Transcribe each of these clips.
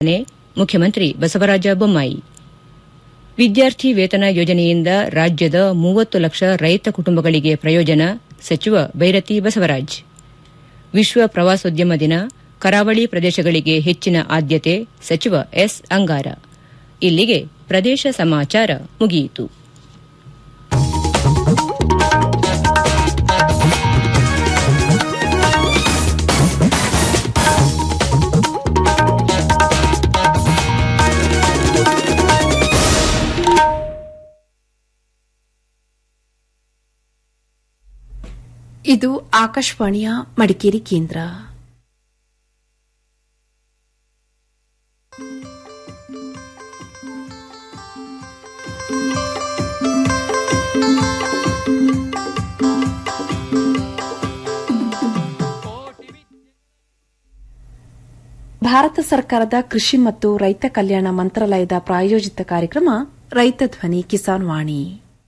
ನೆ ಮುಖ್ಯಮಂತ್ರಿ ಬಸವರಾಜ ಬೊಮ್ಮಾಯಿ ವಿದ್ಯಾರ್ಥಿ ವೇತನ ಯೋಜನೆಯಿಂದ ರಾಜ್ಯದ ಮೂವತ್ತು ಲಕ್ಷ ರೈತ ಕುಟುಂಬಗಳಿಗೆ ಪ್ರಯೋಜನ ಸಚಿವ ಬೈರತಿ ಬಸವರಾಜ್ ವಿಶ್ವ ಪ್ರವಾಸೋದ್ಯಮ ದಿನ ಕರಾವಳಿ ಪ್ರದೇಶಗಳಿಗೆ ಹೆಚ್ಚಿನ ಆದ್ಯತೆ ಸಚಿವ ಎಸ್ ಅಂಗಾರ ಇಲ್ಲಿಗೆ ಪ್ರದೇಶ ಸಮಾಚಾರ ಮುಗಿಯಿತು ಇದು ಆಕಾಶವಾಣಿಯ ಮಡಿಕೇರಿ ಕೇಂದ್ರ ಭಾರತ ಸರ್ಕಾರದ ಕೃಷಿ ಮತ್ತು ರೈತ ಕಲ್ಯಾಣ ಮಂತ್ರಾಲಯದ ಪ್ರಾಯೋಜಿತ ಕಾರ್ಯಕ್ರಮ ರೈತ ಧ್ವನಿ ಕಿಸಾನ್ ವಾಣಿ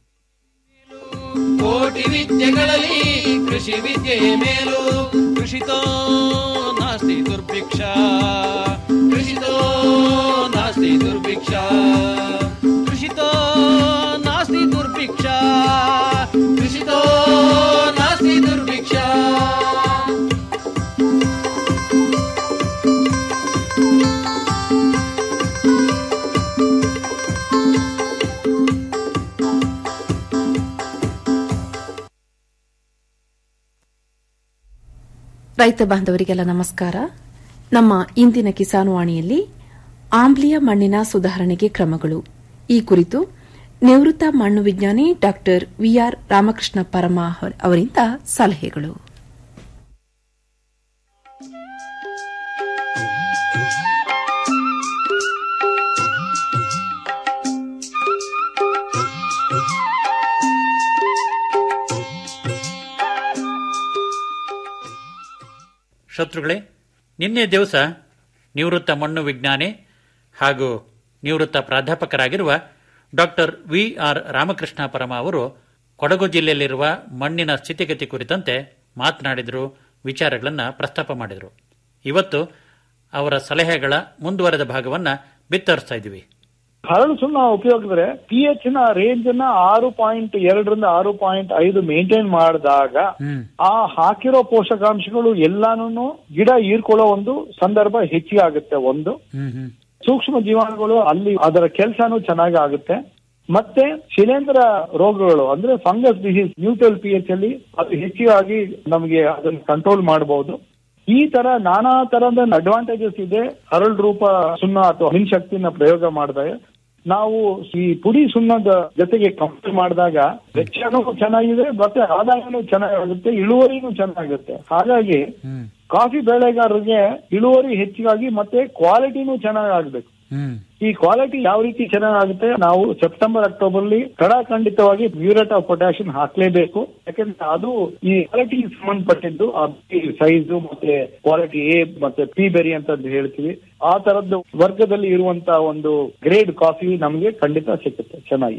ಕೋಟಿ ವಿದ್ಯೆಗಳಲ್ಲಿ ಕೃಷಿ ವಿದ್ಯೆಯೇ ಮೇಲು ಕೃಷಿತೋ ನಾಸ್ತಿ ದುರ್ಭಿಕ್ಷ ಕೃಷಿತೋ ನಾಸ್ತಿ ದುರ್ಭಿಕ್ಷ ಕೃಷಿತೋ ನಾಸ್ತಿ ದುರ್ಭಿಕ್ಷ ಕೃಷಿತೋ ನಾಸ್ತಿ ದುರ್ಭಿಕ್ಷ ರೈತ ಬಾಂಧವರಿಗೆಲ್ಲ ನಮಸ್ಕಾರ ನಮ್ಮ ಇಂದಿನ ಕಿಸಾನ್ ವಾಣಿಯಲ್ಲಿ ಆಮ್ಲೀಯ ಮಣ್ಣಿನ ಸುಧಾರಣೆಗೆ ಕ್ರಮಗಳು ಈ ಕುರಿತು ನಿವೃತ್ತ ಮಣ್ಣು ವಿಜ್ಞಾನಿ ಡಾ ವಿಆರ್ ರಾಮಕೃಷ್ಣ ಪರಮ ಅವರಿಂದ ಸಲಹೆಗಳು ಶತ್ರುಗಳೇ ನಿನ್ನೆ ದಿವಸ ನಿವೃತ್ತ ಮಣ್ಣು ವಿಜ್ಞಾನಿ ಹಾಗೂ ನಿವೃತ್ತ ಪ್ರಾಧ್ಯಾಪಕರಾಗಿರುವ ಡಾಕ್ಟರ್ ವಿ ಆರ್ ರಾಮಕೃಷ್ಣ ಪರಮ ಅವರು ಕೊಡಗು ಜಿಲ್ಲೆಯಲ್ಲಿರುವ ಮಣ್ಣಿನ ಸ್ಥಿತಿಗತಿ ಕುರಿತಂತೆ ಮಾತನಾಡಿದರು ವಿಚಾರಗಳನ್ನು ಪ್ರಸ್ತಾಪ ಮಾಡಿದರು ಇವತ್ತು ಅವರ ಸಲಹೆಗಳ ಮುಂದುವರೆದ ಭಾಗವನ್ನ ಬಿತ್ತರಿಸ್ತಾ ಇದ್ದೀವಿ ಹರಳು ಸುಣ್ಣ ಉಪಯೋಗಿಸಿದ್ರೆ ಪಿ ಎಚ್ ನ ರೇಂಜ್ ನ ಆರು ಪಾಯಿಂಟ್ ಎರಡರಿಂದ ಆರು ಪಾಯಿಂಟ್ ಐದು ಮೇಂಟೈನ್ ಮಾಡಿದಾಗ ಆ ಹಾಕಿರೋ ಪೋಷಕಾಂಶಗಳು ಎಲ್ಲಾನು ಗಿಡ ಹೀರ್ಕೊಳ್ಳೋ ಒಂದು ಸಂದರ್ಭ ಹೆಚ್ಚಿಗೆ ಆಗುತ್ತೆ ಒಂದು ಸೂಕ್ಷ್ಮ ಜೀವಾಣುಗಳು ಅಲ್ಲಿ ಅದರ ಕೆಲಸನೂ ಚೆನ್ನಾಗಿ ಆಗುತ್ತೆ ಮತ್ತೆ ಶಿಲೇಂಧ್ರ ರೋಗಗಳು ಅಂದ್ರೆ fungus disease neutral P H ಅಲ್ಲಿ ಅದು ಹೆಚ್ಚಿಗಾಗಿ ನಮಗೆ ಅದನ್ನು ಕಂಟ್ರೋಲ್ ಮಾಡಬಹುದು ಈ ತರ ನಾನಾ ತರದ ಅಡ್ವಾಂಟೇಜಸ್ ಇದೆ ಹರಳು ರೂಪ ಸುಣ್ಣ ಅಥವಾ ಅಹಿನ್ ಶಕ್ತಿನ ಪ್ರಯೋಗ ಮಾಡಿದಾಗ ನಾವು ಈ ಪುಡಿ ಸುಣ್ಣದ ಜೊತೆಗೆ ಕಂಪೇರ್ ಮಾಡಿದಾಗ ವೆಚ್ಚನೂ ಚೆನ್ನಾಗಿದೆ ಮತ್ತೆ ಆದಾಯನೂ ಚೆನ್ನಾಗುತ್ತೆ ಇಳುವರಿನೂ ಚೆನ್ನಾಗುತ್ತೆ ಹಾಗಾಗಿ ಕಾಫಿ ಬೆಳೆಗಾರರಿಗೆ ಇಳುವರಿ ಹೆಚ್ಚಿಗಾಗಿ ಮತ್ತೆ ಕ್ವಾಲಿಟಿನೂ ಚೆನ್ನಾಗಾಗ್ಬೇಕು ಈ ಕ್ವಾಲಿಟಿ ಯಾವ ರೀತಿ ಚೆನ್ನಾಗುತ್ತೆ ನಾವು ಸೆಪ್ಟೆಂಬರ್ ಅಕ್ಟೋಬರ್ ಅಲ್ಲಿ ಖಂಡಿತವಾಗಿ ಮ್ಯೂರೇಟ್ ಆಫ್ ಪೊಟ್ಯಾಷಿಯಂ ಹಾಕ್ಲೇಬೇಕು ಯಾಕಂದ್ರೆ ಅದು ಈ ಕ್ವಾಲಿಟಿ ಸಂಬಂಧಪಟ್ಟಿದ್ದು ಆ ಸೈಜು ಮತ್ತೆ ಕ್ವಾಲಿಟಿ ಎ ಮತ್ತೆ ಪಿ ಬೆರಿ ಅಂತ ಹೇಳ್ತೀವಿ ಆ ತರದ್ದು ವರ್ಗದಲ್ಲಿ ಇರುವಂತ ಒಂದು ಗ್ರೇಡ್ ಕಾಫಿ ನಮಗೆ ಖಂಡಿತ ಸಿಗುತ್ತೆ ಚೆನ್ನಾಗಿ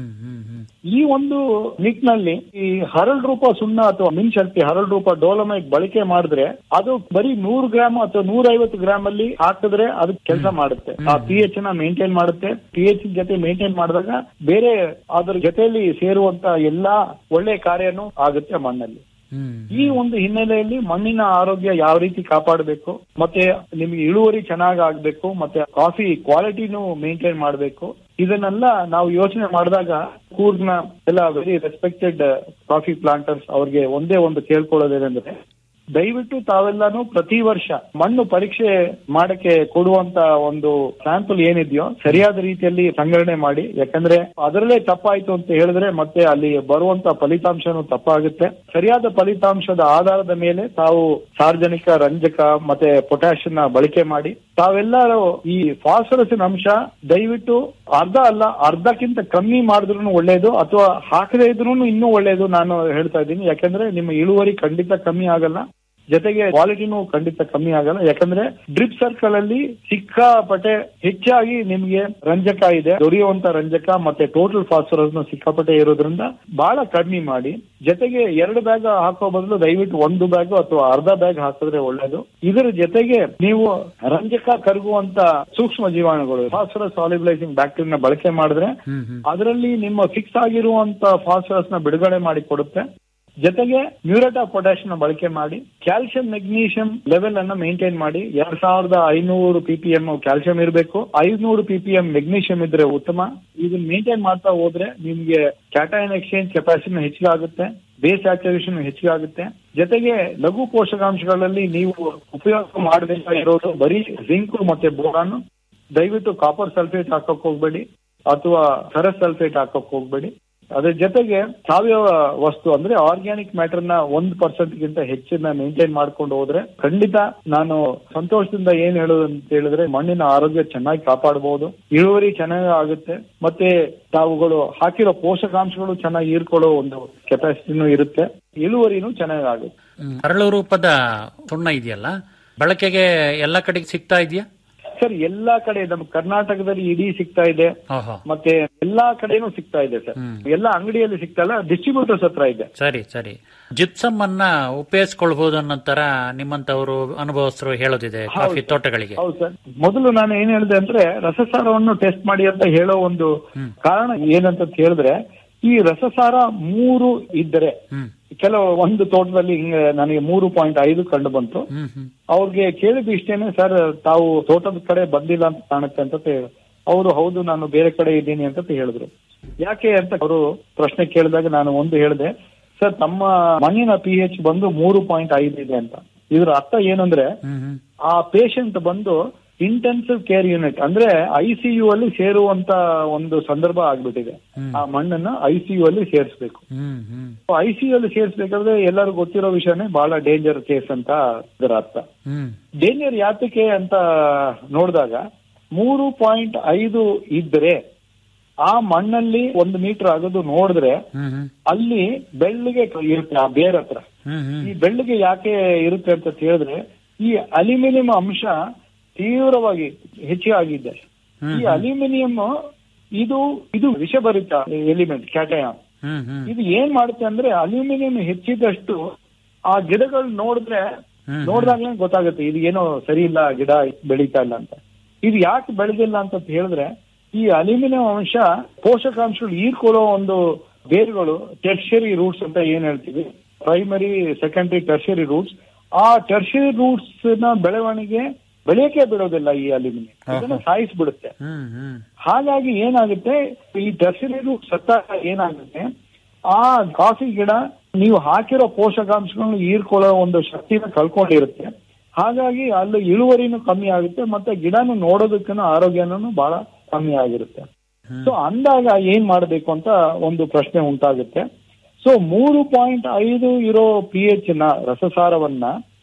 ಈ ಒಂದು ನಿಟ್ಟಿನಲ್ಲಿ ಈ ಹರಳು ರೂಪ ಸುಣ್ಣ ಅಥವಾ ಮಿನ್ ಶಕ್ತಿ ಹರಳು ರೂಪ ಡೋಲಮೈಟ್ ಬಳಕೆ ಮಾಡಿದ್ರೆ ಅದು ಬರೀ ನೂರು ಗ್ರಾಮ್ ಅಥವಾ ನೂರ ಐವತ್ತು ಗ್ರಾಮ್ ಅಲ್ಲಿ ಹಾಕಿದ್ರೆ ಅದು ಕೆಲಸ ಮಾಡುತ್ತೆ ಆ ಪಿ ಎಚ್ ನ ಮೇಂಟೈನ್ ಮಾಡುತ್ತೆ ಪಿ ಎಚ್ ಜೊತೆ ಮೇಂಟೈನ್ ಮಾಡಿದಾಗ ಬೇರೆ ಅದರ ಜೊತೆಯಲ್ಲಿ ಸೇರುವಂತ ಎಲ್ಲಾ ಒಳ್ಳೆ ಕಾರ್ಯನೂ ಆಗುತ್ತೆ ಮಣ್ಣಲ್ಲಿ ಈ ಒಂದು ಹಿನ್ನೆಲೆಯಲ್ಲಿ ಮಣ್ಣಿನ ಆರೋಗ್ಯ ಯಾವ ರೀತಿ ಕಾಪಾಡಬೇಕು ಮತ್ತೆ ನಿಮ್ಗೆ ಇಳುವರಿ ಚೆನ್ನಾಗ್ ಆಗ್ಬೇಕು ಮತ್ತೆ ಕಾಫಿ ಕ್ವಾಲಿಟಿನೂ ಮೇಂಟೈನ್ ಮಾಡಬೇಕು ಇದನ್ನೆಲ್ಲ ನಾವು ಯೋಚನೆ ಮಾಡಿದಾಗ ಕೂರ್ಗ್ನ ಎಲ್ಲ ವೆರಿ ರೆಸ್ಪೆಕ್ಟೆಡ್ ಕಾಫಿ ಪ್ಲಾಂಟರ್ಸ್ ಅವ್ರಿಗೆ ಒಂದೇ ಒಂದು ಕೇಳ್ಕೊಳ್ಳೋದೇನೆಂದ್ರೆ ದಯವಿಟ್ಟು ತಾವೆಲ್ಲಾನು ಪ್ರತಿ ವರ್ಷ ಮಣ್ಣು ಪರೀಕ್ಷೆ ಮಾಡಕ್ಕೆ ಕೊಡುವಂತ ಒಂದು ಸ್ಯಾಂಪಲ್ ಏನಿದೆಯೋ ಸರಿಯಾದ ರೀತಿಯಲ್ಲಿ ಸಂಗ್ರಹಣೆ ಮಾಡಿ ಯಾಕಂದ್ರೆ ಅದರಲ್ಲೇ ತಪ್ಪಾಯ್ತು ಅಂತ ಹೇಳಿದ್ರೆ ಮತ್ತೆ ಅಲ್ಲಿ ಬರುವಂತ ಫಲಿತಾಂಶನೂ ತಪ್ಪಾಗುತ್ತೆ ಸರಿಯಾದ ಫಲಿತಾಂಶದ ಆಧಾರದ ಮೇಲೆ ತಾವು ಸಾರ್ವಜನಿಕ ರಂಜಕ ಮತ್ತೆ ಪೊಟ್ಯಾಷಿಯಂ ಬಳಕೆ ಮಾಡಿ ತಾವೆಲ್ಲರೂ ಈ ಫಾಸ್ಫರಸಿನ ಅಂಶ ದಯವಿಟ್ಟು ಅರ್ಧ ಅಲ್ಲ ಅರ್ಧಕ್ಕಿಂತ ಕಮ್ಮಿ ಮಾಡಿದ್ರು ಒಳ್ಳೇದು ಅಥವಾ ಹಾಕದೇ ಇದ್ರೂ ಇನ್ನೂ ಒಳ್ಳೇದು ನಾನು ಹೇಳ್ತಾ ಇದ್ದೀನಿ ಯಾಕಂದ್ರೆ ನಿಮ್ಮ ಇಳುವರಿ ಖಂಡಿತ ಕಮ್ಮಿ ಆಗಲ್ಲ ಜೊತೆಗೆ ಕ್ವಾಲಿಟಿನೂ ಖಂಡಿತ ಕಮ್ಮಿ ಆಗಲ್ಲ ಯಾಕಂದ್ರೆ ಡ್ರಿಪ್ ಸರ್ಕಲ್ ಅಲ್ಲಿ ಸಿಕ್ಕಾಪಟ್ಟೆ ಹೆಚ್ಚಾಗಿ ನಿಮ್ಗೆ ರಂಜಕ ಇದೆ ದೊರೆಯುವಂತ ರಂಜಕ ಮತ್ತೆ ಟೋಟಲ್ ಫಾಸ್ಫರಸ್ ಸಿಕ್ಕಾಪಟ್ಟೆ ಇರೋದ್ರಿಂದ ಬಹಳ ಕಡಿಮೆ ಮಾಡಿ ಜೊತೆಗೆ ಎರಡು ಬ್ಯಾಗ್ ಹಾಕೋ ಬದಲು ದಯವಿಟ್ಟು ಒಂದು ಬ್ಯಾಗ್ ಅಥವಾ ಅರ್ಧ ಬ್ಯಾಗ್ ಹಾಕಿದ್ರೆ ಒಳ್ಳೇದು ಇದರ ಜೊತೆಗೆ ನೀವು ರಂಜಕ ಕರಗುವಂತ ಸೂಕ್ಷ್ಮ ಜೀವಾಣುಗಳು ಫಾಸ್ಫರಸ್ ಸಾಲಿಬ್ಲೈಸಿಂಗ್ ಬ್ಯಾಕ್ಟೀರಿಯಾ ಬಳಕೆ ಮಾಡಿದ್ರೆ ಅದರಲ್ಲಿ ನಿಮ್ಮ ಫಿಕ್ಸ್ ಆಗಿರುವಂತ ಫಾಸ್ಫರಸ್ ನ ಬಿಡುಗಡೆ ಮಾಡಿ ಕೊಡುತ್ತೆ ಜೊತೆಗೆ ಮ್ಯೂರೇಟ್ ಆಫ್ ಪೊಟ್ಯಾಷಿಯಂ ಬಳಕೆ ಮಾಡಿ ಕ್ಯಾಲ್ಸಿಯಂ ಮೆಗ್ನೀಷಿಯಂ ಲೆವೆಲ್ ಅನ್ನ ಮೇಂಟೈನ್ ಮಾಡಿ ಎರಡ್ ಸಾವಿರದ ಐನೂರು ಪಿಪಿಎಂ ಕ್ಯಾಲ್ಸಿಯಂ ಇರಬೇಕು ಐನೂರು ಪಿಪಿಎಂ ಮೆಗ್ನೀಷಿಯಂ ಇದ್ರೆ ಉತ್ತಮ ಇದನ್ನ ಮೇಂಟೈನ್ ಮಾಡ್ತಾ ಹೋದ್ರೆ ನಿಮ್ಗೆ ಕ್ಯಾಟೈನ್ ಎಕ್ಸ್ಚೇಂಜ್ ಕೆಪಾಸಿಟಿ ಹೆಚ್ಚಿಗೆ ಆಗುತ್ತೆ ಬೇಸ್ ಸ್ಯಾಚುರೇಷನ್ ಹೆಚ್ಚಿಗೆ ಆಗುತ್ತೆ ಜೊತೆಗೆ ಲಘು ಪೋಷಕಾಂಶಗಳಲ್ಲಿ ನೀವು ಉಪಯೋಗ ಮಾಡಬೇಕಾಗಿರೋದು ಬರೀ ಜಿಂಕ್ ಮತ್ತೆ ಬೋರಾನ್ ದಯವಿಟ್ಟು ಕಾಪರ್ ಸಲ್ಫೇಟ್ ಹಾಕಕ್ ಹೋಗ್ಬೇಡಿ ಅಥವಾ ಫೆರಸ್ ಸಲ್ಫೇಟ್ ಹಾಕಕ್ ಹೋಗ್ಬೇಡಿ ಅದ್ರ ಜೊತೆಗೆ ಸಾವಯವ ವಸ್ತು ಅಂದ್ರೆ ಆರ್ಗ್ಯಾನಿಕ್ ಮ್ಯಾಟರ್ ನ ಒಂದ್ ಪರ್ಸೆಂಟ್ ಗಿಂತ ಹೆಚ್ಚನ್ನ ಮೇಂಟೈನ್ ಮಾಡ್ಕೊಂಡು ಹೋದ್ರೆ ಖಂಡಿತ ನಾನು ಸಂತೋಷದಿಂದ ಏನ್ ಹೇಳೋದು ಅಂತ ಹೇಳಿದ್ರೆ ಮಣ್ಣಿನ ಆರೋಗ್ಯ ಚೆನ್ನಾಗಿ ಕಾಪಾಡಬಹುದು ಇಳುವರಿ ಚೆನ್ನಾಗಿ ಆಗುತ್ತೆ ಮತ್ತೆ ತಾವುಗಳು ಹಾಕಿರೋ ಪೋಷಕಾಂಶಗಳು ಚೆನ್ನಾಗಿ ಹೀರ್ಕೊಳ್ಳೋ ಒಂದು ಕೆಪಾಸಿಟಿನೂ ಇರುತ್ತೆ ಇಳುವರಿನೂ ಚೆನ್ನಾಗಿ ಆಗುತ್ತೆ ಹ್ಮ್. ಅರಳು ರೂಪದ ಸುಣ್ಣ ಇದೆಯಲ್ಲ ಬಳಕೆಗೆ ಎಲ್ಲ ಕಡೆಗೆ ಸಿಗ್ತಾ ಇದೆಯಾ ಸರ್ ಎಲ್ಲಾ ಕಡೆ ನಮ್ಮ ಕರ್ನಾಟಕದಲ್ಲಿ ಇಡೀ ಸಿಗ್ತಾ ಇದೆ ಓಹೋ ಮತ್ತೆ ಎಲ್ಲಾ ಕಡೆನೂ ಸಿಗ್ತಾ ಇದೆ ಸರ್ ಎಲ್ಲಾ ಅಂಗಡಿಯಲ್ಲಿ ಸಿಗ್ತಾ ಇಲ್ಲ ಡಿಸ್ಟ್ರಿಬ್ಯೂಟರ್ಸ್ ಹತ್ರ ಇದೆ ಸರಿ ಸರಿ ಜಿಪ್ಸಮ್ ಅನ್ನ ಉಪಯೋಗಿಸ್ಕೊಳ್ಬಹುದು ಅನ್ನೋ ತರ ನಿಮ್ಮಂತವರು ಅನುಭವಸ್ಥರು ಹೇಳೋದಿದೆ ಕಾಫಿ ತೋಟಗಳಿಗೆ ಹೌದು ಸರ್ ಮೊದಲು ನಾನು ಏನ್ ಹೇಳಿದೆ ಅಂದ್ರೆ ರಸಸಾರವನ್ನು ಟೆಸ್ಟ್ ಮಾಡಿ ಅಂತ ಹೇಳೋ ಒಂದು ಕಾರಣ ಏನಂತ ಹೇಳಿದ್ರೆ ಈ ರಸಸಾರ ಮೂರು ಇದ್ದರೆ ಹ್ಮ್ ಕೆಲವು ಒಂದು ತೋಟದಲ್ಲಿ ಹಿಂಗೆ ನನಗೆ ಮೂರು ಪಾಯಿಂಟ್ ಐದು ಕಂಡು ಬಂತು ಹ್ಮ್ ಹ್ಮ್ ಅವ್ರಿಗೆ ಕೇಳಿದ ಇಷ್ಟೇನೆ ಸರ್ ತಾವು ತೋಟದ ಕಡೆ ಬಂದಿಲ್ಲ ಅಂತ ಕಾಣುತ್ತೆ ಅಂತ ಹೇಳಿ ಅವರು ಹೌದು ನಾನು ಬೇರೆ ಕಡೆ ಇದ್ದೀನಿ ಅಂತ ಹೇಳಿದ್ರು ಯಾಕೆ ಅಂತ ಅವರು ಪ್ರಶ್ನೆ ಕೇಳಿದಾಗ ನಾನು ಒಂದು ಹೇಳಿದೆ ಸರ್ ತಮ್ಮ ಮಣ್ಣಿನ ಪಿ ಎಚ್ ಬಂದು ಮೂರು ಪಾಯಿಂಟ್ ಐದು ಇದೆ ಅಂತ ಇದ್ರ ಅರ್ಥ ಏನಂದ್ರೆ ಹ್ಮ್ ಹ್ಮ್ ಆ ಪೇಷಂಟ್ ಬಂದು ಇಂಟೆನ್ಸಿವ್ ಕೇರ್ ಯೂನಿಟ್ ಅಂದ್ರೆ ಐಸಿಯು ಅಲ್ಲಿ ಸೇರುವಂತ ಒಂದು ಸಂದರ್ಭ ಆಗ್ಬಿಟ್ಟಿದೆ ಆ ಮಣ್ಣನ್ನ ಐಸಿಯು ಅಲ್ಲಿ ಸೇರಿಸಬೇಕು ಹ್ಮ್ ಹ್ಮ್ ಐಸಿಯು ಅಲ್ಲಿ ಸೇರಿಸಬೇಕಾದ್ರೆ ಎಲ್ಲರಿಗೂ ಗೊತ್ತಿರೋ ವಿಷಯನೇ ಬಹಳ ಡೇಂಜರ್ ಕೇಸ್ ಅಂತ ಇದರ ಅರ್ಥ ಹ್ಮ್ ಡೇಂಜರ್ ಯಾತಕ್ಕೆ ಅಂತ ನೋಡಿದಾಗ ಮೂರು ಪಾಯಿಂಟ್ ಐದು ಇದ್ರೆ ಆ ಮಣ್ಣಲ್ಲಿ ಒಂದು ಮೀಟರ್ ಆಗೋದು ನೋಡಿದ್ರೆ ಹ್ಮ್ ಹ್ಮ್ ಅಲ್ಲಿ ಬೆಳ್ಳಿಗೆ ಇರುತ್ತೆ ಆ ಬೇರ್ ಹತ್ರ ಹ್ಮ್ ಹ್ಮ್ ಈ ಬೆಳ್ಳಿಗೆ ಯಾಕೆ ಇರುತ್ತೆ ಅಂತ ಹೇಳಿದ್ರೆ ಈ ಅಲ್ಯೂಮಿನಿಯಂ ಅಂಶ ತೀವ್ರವಾಗಿ ಹೆಚ್ಚಿಗೆ ಆಗಿದೆ ಈ ಅಲ್ಯೂಮಿನಿಯಂ ಇದು ಇದು ವಿಷಭರಿತ ಎಲಿಮೆಂಟ್ ಕ್ಯಾಟಯಾನ್ ಹ್ಮ್ ಹ್ಮ್ ಇದು ಏನ್ ಮಾಡುತ್ತೆ ಅಂದ್ರೆ ಅಲ್ಯೂಮಿನಿಯಂ ಹೆಚ್ಚಿದಷ್ಟು ಆ ಗಿಡಗಳು ನೋಡಿದ್ರೆ ನೋಡಿದಾಗ್ಲೇ ಗೊತ್ತಾಗುತ್ತೆ ಇದು ಏನೋ ಸರಿ ಇಲ್ಲ ಗಿಡ ಬೆಳೀತಾ ಇಲ್ಲ ಅಂತ ಇದು ಯಾಕೆ ಬೆಳೆದಿಲ್ಲ ಅಂತ ಹೇಳಿದ್ರೆ ಈ ಅಲ್ಯೂಮಿನಿಯಂ ಅಂಶ ಪೋಷಕಾಂಶಗಳು ಹೀರ್ಕೊಳ್ಳೋ ಒಂದು ಬೇರುಗಳು ಟೆರ್ಷರಿ ರೂಟ್ಸ್ ಅಂತ ಏನ್ ಹೇಳ್ತೀವಿ ಪ್ರೈಮರಿ ಸೆಕೆಂಡರಿ ಟೆರ್ಷರಿ ರೂಟ್ಸ್ ಆ ಟೆರ್ಷರಿ ರೂಟ್ಸ್ ನ ಬೆಳವಣಿಗೆ ಬೆಳೆಯಕ್ಕೆ ಬಿಡೋದಿಲ್ಲ ಈ ಅಲ್ಯೂಮಿನಿಯಂ ಇದನ್ನ ಸಾಯಿಸ್ಬಿಡುತ್ತೆ ಹ್ಮ್ ಹ್ಮ್ ಹಾಗಾಗಿ ಏನಾಗುತ್ತೆ ಈ ಟರ್ಸರಿ ಸತ್ತಾಗ ಏನಾಗುತ್ತೆ ಆ ಕಾಫಿ ಗಿಡ ನೀವು ಹಾಕಿರೋ ಪೋಷಕಾಂಶಗಳನ್ನು ಹೀರ್ಕೊಳ್ಳೋ ಒಂದು ಶಕ್ತಿನ ಕಳ್ಕೊಂಡಿರುತ್ತೆ ಹಾಗಾಗಿ ಅಲ್ಲಿ ಇಳುವರಿನೂ ಕಮ್ಮಿ ಆಗುತ್ತೆ ಮತ್ತೆ ಗಿಡನು ನೋಡೋದಕ್ಕೂ ಆರೋಗ್ಯನೂ ಬಹಳ ಕಮ್ಮಿ ಆಗಿರುತ್ತೆ ಸೊ ಅಂದಾಗ ಏನ್ ಮಾಡಬೇಕು ಅಂತ ಒಂದು ಪ್ರಶ್ನೆ ಉಂಟಾಗುತ್ತೆ ಸೊ ಮೂರು ಪಾಯಿಂಟ್ ಐದು ಇರೋ ಪಿ ಎಚ್ ನ ರಸಸಾರವನ್ನ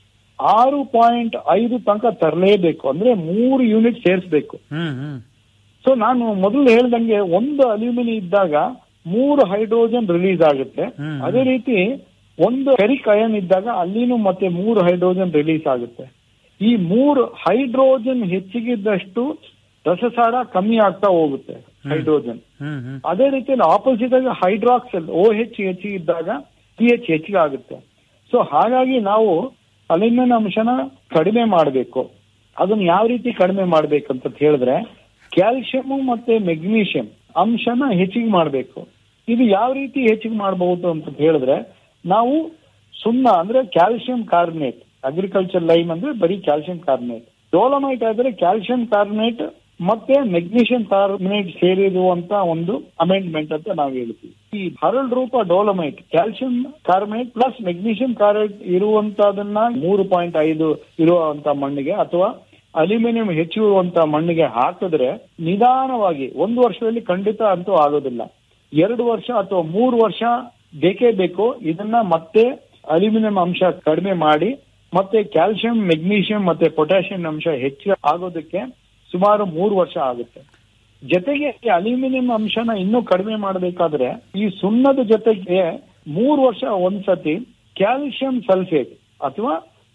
ಆರು ಪಾಯಿಂಟ್ ಐದು ತನಕ ತರಲೇಬೇಕು ಅಂದ್ರೆ ಮೂರು ಯೂನಿಟ್ ಸೇರಿಸಬೇಕು ಹ್ಮ್ ಹ್ಮ್ ಸೊ ನಾನು ಮೊದಲು ಹೇಳ್ದಂಗೆ ಒಂದು ಅಲ್ಯೂಮಿನಿ ಇದ್ದಾಗ ಮೂರು ಹೈಡ್ರೋಜನ್ ರಿಲೀಸ್ ಆಗುತ್ತೆ ಹ್ಮ್. ಅದೇ ರೀತಿ ಒಂದು ಫೆರಿಕ್ ಅಯನ್ ಇದ್ದಾಗ ಅಲ್ಲಿನೂ ಮತ್ತೆ ಮೂರು ಹೈಡ್ರೋಜನ್ ರಿಲೀಸ್ ಆಗುತ್ತೆ ಈ ಮೂರು ಹೈಡ್ರೋಜನ್ ಹೆಚ್ಚಿಗಿದ್ದಷ್ಟು ರಸಸಾರ ಕಮ್ಮಿ ಆಗ್ತಾ ಹೋಗುತ್ತೆ ಹೈಡ್ರೋಜನ್ ಹ್ಮ್ ಹ್ಮ್ ಅದೇ ರೀತಿಯಲ್ಲಿ ಆಪೋಸಿಟ್ ಆಗಿ ಹೈಡ್ರಾಕ್ಸಲ್ ಓ ಹೆಚ್ ಹೆಚ್ಚಿಗೆ ಇದ್ದಾಗ ಪಿ ಎಚ್ ಹೆಚ್ಚಿಗೆ ಆಗುತ್ತೆ ಸೊ ಹಾಗಾಗಿ ನಾವು ಅಲ್ಯೂಮಿನಿಯಂ ಅಂಶನ ಕಡಿಮೆ ಮಾಡಬೇಕು ಅದನ್ನ ಯಾವ ರೀತಿ ಕಡಿಮೆ ಮಾಡ್ಬೇಕಂತ ಹೇಳಿದ್ರೆ ಕ್ಯಾಲ್ಸಿಯಂ ಮತ್ತೆ ಮೆಗ್ನೀಷಿಯಂ ಅಂಶನ ಹೆಚ್ಚಿಗೆ ಮಾಡಬೇಕು ಇದು ಯಾವ ರೀತಿ ಹೆಚ್ಚಿಗೆ ಮಾಡಬಹುದು ಅಂತ ಹೇಳಿದ್ರೆ ನಾವು ಸುಣ್ಣ ಅಂದ್ರೆ ಕ್ಯಾಲ್ಸಿಯಂ ಕಾರ್ಬನೇಟ್ ಅಗ್ರಿಕಲ್ಚರ್ ಲೈಮ್ ಅಂದ್ರೆ ಬರೀ ಕ್ಯಾಲ್ಸಿಯಂ ಕಾರ್ಬನೇಟ್ ಡೋಲಮೈಟ್ ಆದ್ರೆ ಕ್ಯಾಲ್ಸಿಯಂ ಕಾರ್ಬನೇಟ್ ಮತ್ತೆ ಮೆಗ್ನೀಷಿಯಂ ಕಾರ್ಬನೇಟ್ ಸೇರಿರುವಂತ ಒಂದು ಅಮೆಂಡ್ಮೆಂಟ್ ಅಂತ ನಾವು ಹೇಳ್ತೀವಿ ಈ ಹರಳು ರೂಪ dolomite calcium carbonate plus magnesium carbonate ಇರುವಂತದನ್ನ ಮೂರು ಪಾಯಿಂಟ್ ಐದು ಇರುವಂತ ಮಣ್ಣಿಗೆ ಅಥವಾ ಅಲ್ಯೂಮಿನಿಯಂ ಹೆಚ್ಚು ಇರುವಂತ ಮಣ್ಣಿಗೆ ಹಾಕಿದ್ರೆ ನಿಧಾನವಾಗಿ ಒಂದು ವರ್ಷದಲ್ಲಿ ಖಂಡಿತ ಅಂತೂ ಆಗೋದಿಲ್ಲ ಎರಡು ವರ್ಷ ಅಥವಾ ಮೂರು ವರ್ಷ ಬೇಕೇ ಬೇಕು ಇದನ್ನ ಮತ್ತೆ ಅಲ್ಯೂಮಿನಿಯಂ ಅಂಶ ಕಡಿಮೆ ಮಾಡಿ ಮತ್ತೆ ಕ್ಯಾಲ್ಸಿಯಂ ಮೆಗ್ನೀಷಿಯಂ ಮತ್ತೆ ಪೊಟ್ಯಾಷಿಯಂ ಅಂಶ ಹೆಚ್ಚು ಆಗೋದಕ್ಕೆ ಸುಮಾರು ಮೂರು ವರ್ಷ ಆಗುತ್ತೆ ಜೊತೆಗೆ ಈ ಅಲ್ಯೂಮಿನಿಯಂ ಅಂಶನ ಇನ್ನೂ ಕಡಿಮೆ ಮಾಡಬೇಕಾದ್ರೆ ಈ ಸುಣ್ಣದ ಜೊತೆಗೆ ಮೂರು ವರ್ಷ ಒಂದ್ಸತಿ ಕ್ಯಾಲ್ಸಿಯಂ ಸಲ್ಫೇಟ್ ಅಥವಾ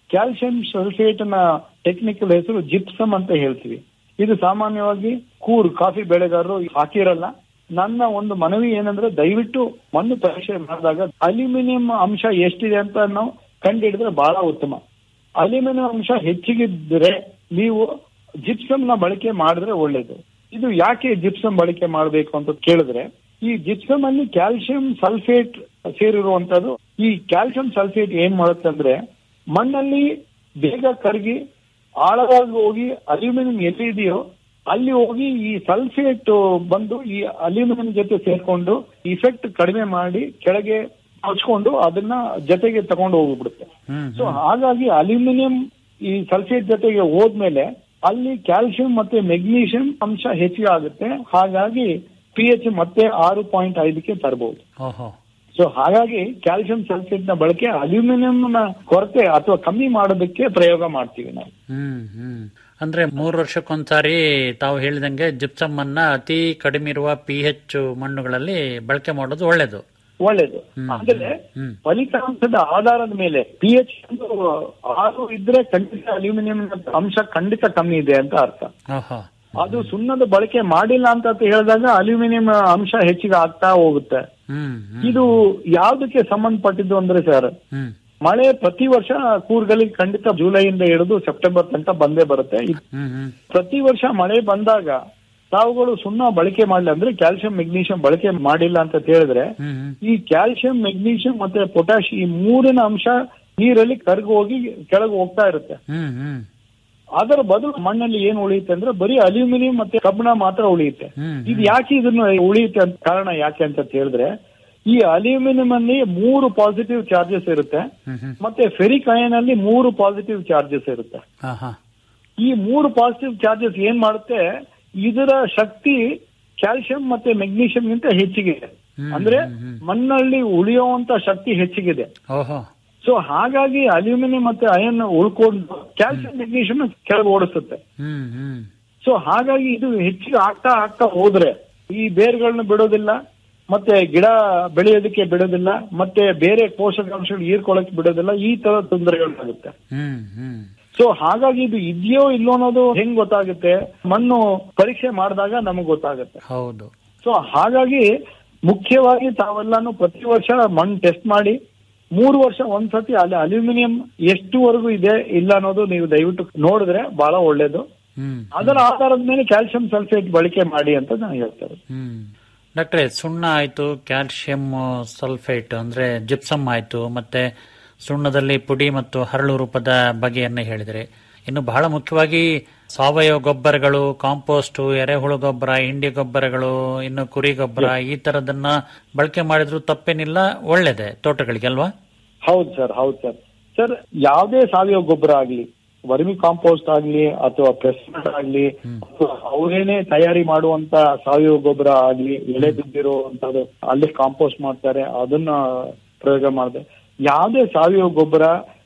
ಕ್ಯಾಲ್ಸಿಯಂ ಸಲ್ಫೇಟ್ ನ ಟೆಕ್ನಿಕಲ್ ಹೆಸರು ಜಿಪ್ಸಮ್ ಅಂತ ಹೇಳ್ತೀವಿ ಇದು ಸಾಮಾನ್ಯವಾಗಿ ಕೂರ್ ಕಾಫಿ ಬೆಳೆಗಾರರು ಹಾಕಿರಲ್ಲ ನನ್ನ ಒಂದು ಮನವಿ ಏನಂದ್ರೆ ದಯವಿಟ್ಟು ಮಣ್ಣು ಪರೀಕ್ಷೆ ಮಾಡಿದಾಗ ಅಲ್ಯೂಮಿನಿಯಂ ಅಂಶ ಎಷ್ಟಿದೆ ಅಂತ ನಾವು ಕಂಡುಹಿಡಿದ್ರೆ ಬಹಳ ಉತ್ತಮ ಅಲ್ಯೂಮಿನಿಯಂ ಅಂಶ ಹೆಚ್ಚಿಗಿದ್ರೆ ನೀವು ಜಿಪ್ಸಮ್ ನ ಬಳಕೆ ಮಾಡಿದ್ರೆ ಒಳ್ಳೇದು ಇದು ಯಾಕೆ ಜಿಪ್ಸಮ್ ಬಳಕೆ ಮಾಡಬೇಕು ಅಂತ ಕೇಳಿದ್ರೆ ಈ ಜಿಪ್ಸಮ್ ಅಲ್ಲಿ ಕ್ಯಾಲ್ಸಿಯಂ ಸಲ್ಫೇಟ್ ಸೇರಿರುವಂತದ್ದು ಈ ಕ್ಯಾಲ್ಸಿಯಂ ಸಲ್ಫೇಟ್ ಏನ್ ಮಾಡುತ್ತೆ ಅಂದ್ರೆ ಮಣ್ಣಲ್ಲಿ ಬೇಗ ಕರಗಿ ಆಳವಾಗಿ ಹೋಗಿ ಅಲ್ಯೂಮಿನಿಯಂ ಎಲ್ಲಿ ಇದೆಯೋ ಅಲ್ಲಿ ಹೋಗಿ ಈ ಸಲ್ಫೇಟ್ ಬಂದು ಈ ಅಲ್ಯೂಮಿನಿಯಂ ಜೊತೆ ಸೇರ್ಕೊಂಡು ಇಫೆಕ್ಟ್ ಕಡಿಮೆ ಮಾಡಿ ಕೆಳಗೆ ಹಚ್ಕೊಂಡು ಅದನ್ನ ಜೊತೆಗೆ ತಗೊಂಡು ಹೋಗ್ಬಿಡುತ್ತೆ ಹ್ಮ್ ಸೊ ಹಾಗಾಗಿ ಅಲ್ಯೂಮಿನಿಯಂ ಈ ಸಲ್ಫೇಟ್ ಜೊತೆಗೆ ಹೋದ್ಮೇಲೆ ಅಲ್ಲಿ ಕ್ಯಾಲ್ಸಿಯಂ ಮತ್ತೆ ಮೆಗ್ನೀಷಿಯಂ ಅಂಶ ಹೆಚ್ಚಿಗೆ ಆಗುತ್ತೆ ಹಾಗಾಗಿ ಪಿ ಎಚ್ ಮತ್ತೆ ಆರು ಪಾಯಿಂಟ್ ಐದಕ್ಕೆ ತರಬಹುದು ಓಹೋ ಸೊ ಹಾಗಾಗಿ ಕ್ಯಾಲ್ಸಿಯಂ ಸಲ್ಫೇಟ್ ನ ಬಳಕೆ ಅಲ್ಯೂಮಿನಿಯಂ ನ ಕೊರತೆ ಅಥವಾ ಕಮ್ಮಿ ಮಾಡೋದಕ್ಕೆ ಪ್ರಯೋಗ ಮಾಡ್ತೀವಿ ನಾವು ಹ್ಮ್ ಹ್ಮ್ ಅಂದ್ರೆ ಮೂರು ವರ್ಷಕ್ಕೊಂದ್ಸಾರಿ ತಾವು ಹೇಳಿದಂಗೆ ಜಿಪ್ಸಮ್ ಅನ್ನ ಅತಿ ಕಡಿಮೆ ಇರುವ ಪಿ ಎಚ್ ಮಣ್ಣುಗಳಲ್ಲಿ ಬಳಕೆ ಮಾಡೋದು ಒಳ್ಳೇದು ಒಳ್ಳೇದು ಹ್ಮ್. ಅಂದ್ರೆ ಹ್ಮ್. ಫಲಿತಾಂಶದ ಆಧಾರದ ಮೇಲೆ ಪಿ ಎಚ್ ಆರು ಇದ್ರೆ ಖಂಡಿತ ಅಲ್ಯೂಮಿನಿಯಂ ಅಂಶ ಖಂಡಿತ ಕಮ್ಮಿ ಇದೆ ಅಂತ ಅರ್ಥ ಓಹೋ ಅದು ಸುಣ್ಣದ ಬಳಕೆ ಮಾಡಿಲ್ಲ ಅಂತ ಹೇಳಿದಾಗ ಅಲ್ಯೂಮಿನಿಯಂ ಅಂಶ ಹೆಚ್ಚಿಗೆ ಆಗ್ತಾ ಹೋಗುತ್ತೆ ಹ್ಮ್ ಹ್ಮ್. ಇದು ಯಾವ್ದಕ್ಕೆ ಸಂಬಂಧಪಟ್ಟಿದ್ದು ಅಂದ್ರೆ ಸರ್ ಹ್ಮ್ ಮಳೆ ಪ್ರತಿ ವರ್ಷ ಕೂರ್ಗಲ್ಲಿ ಖಂಡಿತ ಜುಲೈಯಿಂದ ಹಿಡಿದು ಸೆಪ್ಟೆಂಬರ್ ತನಕ ಬಂದೇ ಬರುತ್ತೆ ಇದ್- ಹ್ಮ್ ಹ್ಮ್ ಪ್ರತಿ ವರ್ಷ ಮಳೆ ಬಂದಾಗ ತಾವುಗಳು ಸುಣ್ಣ ಬಳಕೆ ಮಾಡಲಿ ಅಂದ್ರೆ ಕ್ಯಾಲ್ಸಿಯಂ ಮೆಗ್ನೀಷಿಯಂ ಬಳಕೆ ಮಾಡಿಲ್ಲ ಅಂತ ಹೇಳಿದ್ರೆ ಹ್ಮ್ ಹ್ಮ್ ಈ ಕ್ಯಾಲ್ಸಿಯಂ ಮೆಗ್ನೀಷಿಯಂ ಮತ್ತೆ ಪೊಟ್ಯಾಶ್ ಈ ಮೂರಿನ ಅಂಶ ನೀರಲ್ಲಿ ಕರಗಿ ಹೋಗಿ ಕೆಳಗೆ ಹೋಗ್ತಾ ಇರುತ್ತೆ ಹ್ಮ್ ಹ್ಮ್ ಅದರ ಬದಲು ಮಣ್ಣಲ್ಲಿ ಏನ್ ಉಳಿಯುತ್ತೆ ಅಂದ್ರೆ ಬರೀ ಅಲ್ಯೂಮಿನಿಯಂ ಮತ್ತೆ ಕಬ್ಬಣ ಮಾತ್ರ ಉಳಿಯುತ್ತೆ ಹ್ಮ್. ಇದು ಯಾಕೆ ಇದನ್ನ ಉಳಿಯುತ್ತೆ ಅಂತ ಕಾರಣ ಯಾಕೆ ಅಂತ ಹೇಳಿದ್ರೆ ಈ ಅಲ್ಯೂಮಿನಿಯಂ ಅಲ್ಲಿ ಮೂರು ಪಾಸಿಟಿವ್ ಚಾರ್ಜಸ್ ಇರುತ್ತೆ ಹ್ಮ್ ಹ್ಮ್ ಮತ್ತೆ ಫೆರಿಕ್ ಅಯನ್ ಅಲ್ಲಿ ಮೂರು ಪಾಸಿಟಿವ್ ಚಾರ್ಜಸ್ ಇರುತ್ತೆ ಹಾ ಹಾ ಈ ಮೂರು ಪಾಸಿಟಿವ್ ಚಾರ್ಜಸ್ ಏನ್ ಮಾಡುತ್ತೆ ಇದರ ಶಕ್ತಿ ಕ್ಯಾಲ್ಸಿಯಂ ಮತ್ತೆ ಮೆಗ್ನೀಷಿಯಂ ಗಿಂತ ಹೆಚ್ಚಿಗಿದೆ ಹ್ಮ್, ಅಂದ್ರೆ ಹ್ಮ್, ಹ್ಮ್. ಮಣ್ಣಲ್ಲಿ ಉಳಿಯುವಂತ ಶಕ್ತಿ ಹೆಚ್ಚಿಗಿದೆ ಓಹೋ ಸೊ ಹಾಗಾಗಿ ಅಲ್ಯೂಮಿನಿಯಂ ಮತ್ತೆ ಅಯನ್ ಉಳ್ಕೊಂಡು ಕ್ಯಾಲ್ಸಿಯಂ ಮೆಗ್ನೀಷಿಯಂ ಕೆಳಗೆ ಓಡಿಸುತ್ತೆ ಹ್ಮ್ ಹ್ಮ್ ಸೊ ಹಾಗಾಗಿ ಇದು ಹೆಚ್ಚಿಗೆ ಆಗ್ತಾ ಆಗ್ತಾ ಹೋದ್ರೆ ಈ ಬೇರ್ಗಳನ್ನ ಬಿಡೋದಿಲ್ಲ ಮತ್ತೆ ಗಿಡ ಬೆಳೆಯೋದಕ್ಕೆ ಬಿಡೋದಿಲ್ಲ ಮತ್ತೆ ಬೇರೆ ಪೋಷಕಾಂಶಗಳು ಹೀರ್ಕೊಳ್ಳಕ್ಕೆ ಬಿಡೋದಿಲ್ಲ ಈ ತರ ತೊಂದರೆಗಳಾಗುತ್ತೆ ಹ್ಮ್ ಹ್ಮ್ ಸೊ ಹಾಗಾಗಿ ಇದು ಇದೆಯೋ ಇಲ್ಲೋ ಅನ್ನೋದು ಹೆಂಗ್ ಗೊತ್ತಾಗುತ್ತೆ ಮಣ್ಣು ಪರೀಕ್ಷೆ ಮಾಡಿದಾಗ ನಮಗೆ ಗೊತ್ತಾಗುತ್ತೆ ಹೌದು ಸೊ ಹಾಗಾಗಿ ಮುಖ್ಯವಾಗಿ ತಾವೆಲ್ಲಾನು ಪ್ರತಿ ವರ್ಷ ಮಣ್ಣು ಟೆಸ್ಟ್ ಮಾಡಿ ಮೂರು ವರ್ಷ ಒಂದ್ಸತಿ ಅಲ್ಲಿ ಅಲ್ಯೂಮಿನಿಯಂ ಎಷ್ಟುವರೆಗೂ ಇದೆ ಇಲ್ಲ ಅನ್ನೋದು ನೀವು ದಯವಿಟ್ಟು ನೋಡಿದ್ರೆ ಬಹಳ ಒಳ್ಳೇದು ಹ್ಮ್ ಅದರ ಆಧಾರದ ಮೇಲೆ ಕ್ಯಾಲ್ಸಿಯಂ ಸಲ್ಫೇಟ್ ಬಳಕೆ ಮಾಡಿ ಅಂತ ನಾನು ಹೇಳ್ತಾರೆ ಹ್ಮ್ ಡಾಕ್ಟ್ರೆ ಸುಣ್ಣ ಆಯ್ತು ಕ್ಯಾಲ್ಸಿಯಂ ಸಲ್ಫೇಟ್ ಅಂದ್ರೆ ಜಿಪ್ಸಮ್ ಆಯ್ತು ಮತ್ತೆ ಸುಣ್ಣದಲ್ಲಿ ಪುಡಿ ಮತ್ತು ಹರಳು ರೂಪದ ಬಗೆಯನ್ನ ಹೇಳಿದ್ರೆ ಇನ್ನು ಬಹಳ ಮುಖ್ಯವಾಗಿ ಸಾವಯವ ಗೊಬ್ಬರಗಳು ಕಾಂಪೋಸ್ಟ್ ಎರೆಹುಳು ಗೊಬ್ಬರ ಹಿಂಡಿ ಗೊಬ್ಬರಗಳು ಇನ್ನು ಕುರಿ ಗೊಬ್ಬರ ಈ ತರದನ್ನ ಬಳಕೆ ಮಾಡಿದ್ರು ತಪ್ಪೇನಿಲ್ಲ ಒಳ್ಳೇದೆ ತೋಟಗಳಿಗೆ ಅಲ್ವಾ ಹೌದು ಸರ್ ಹೌದು ಸರ್ ಸರ್ ಯಾವುದೇ ಸಾವಯವ ಗೊಬ್ಬರ ಆಗ್ಲಿ ವರ್ಮಿ ಕಾಂಪೋಸ್ಟ್ ಆಗ್ಲಿ ಅಥವಾ ಪ್ರೆಸ್ಮೆಂಟ್ ಆಗ್ಲಿ ಅಥವಾ ಅವರೇನೆ ತಯಾರಿ ಮಾಡುವಂತ ಸಾವಯವ ಗೊಬ್ಬರ ಆಗ್ಲಿ ಎಲೆ ಬಿದ್ದಿರುವಂತದ್ದು ಅಲ್ಲಿ ಕಾಂಪೋಸ್ಟ್ ಮಾಡ್ತಾರೆ ಅದನ್ನ ಪ್ರಯೋಗ ಮಾಡಿದೆ ಯಾವುದೇ ಸಾವಯವ ಗೊಬ್ಬರ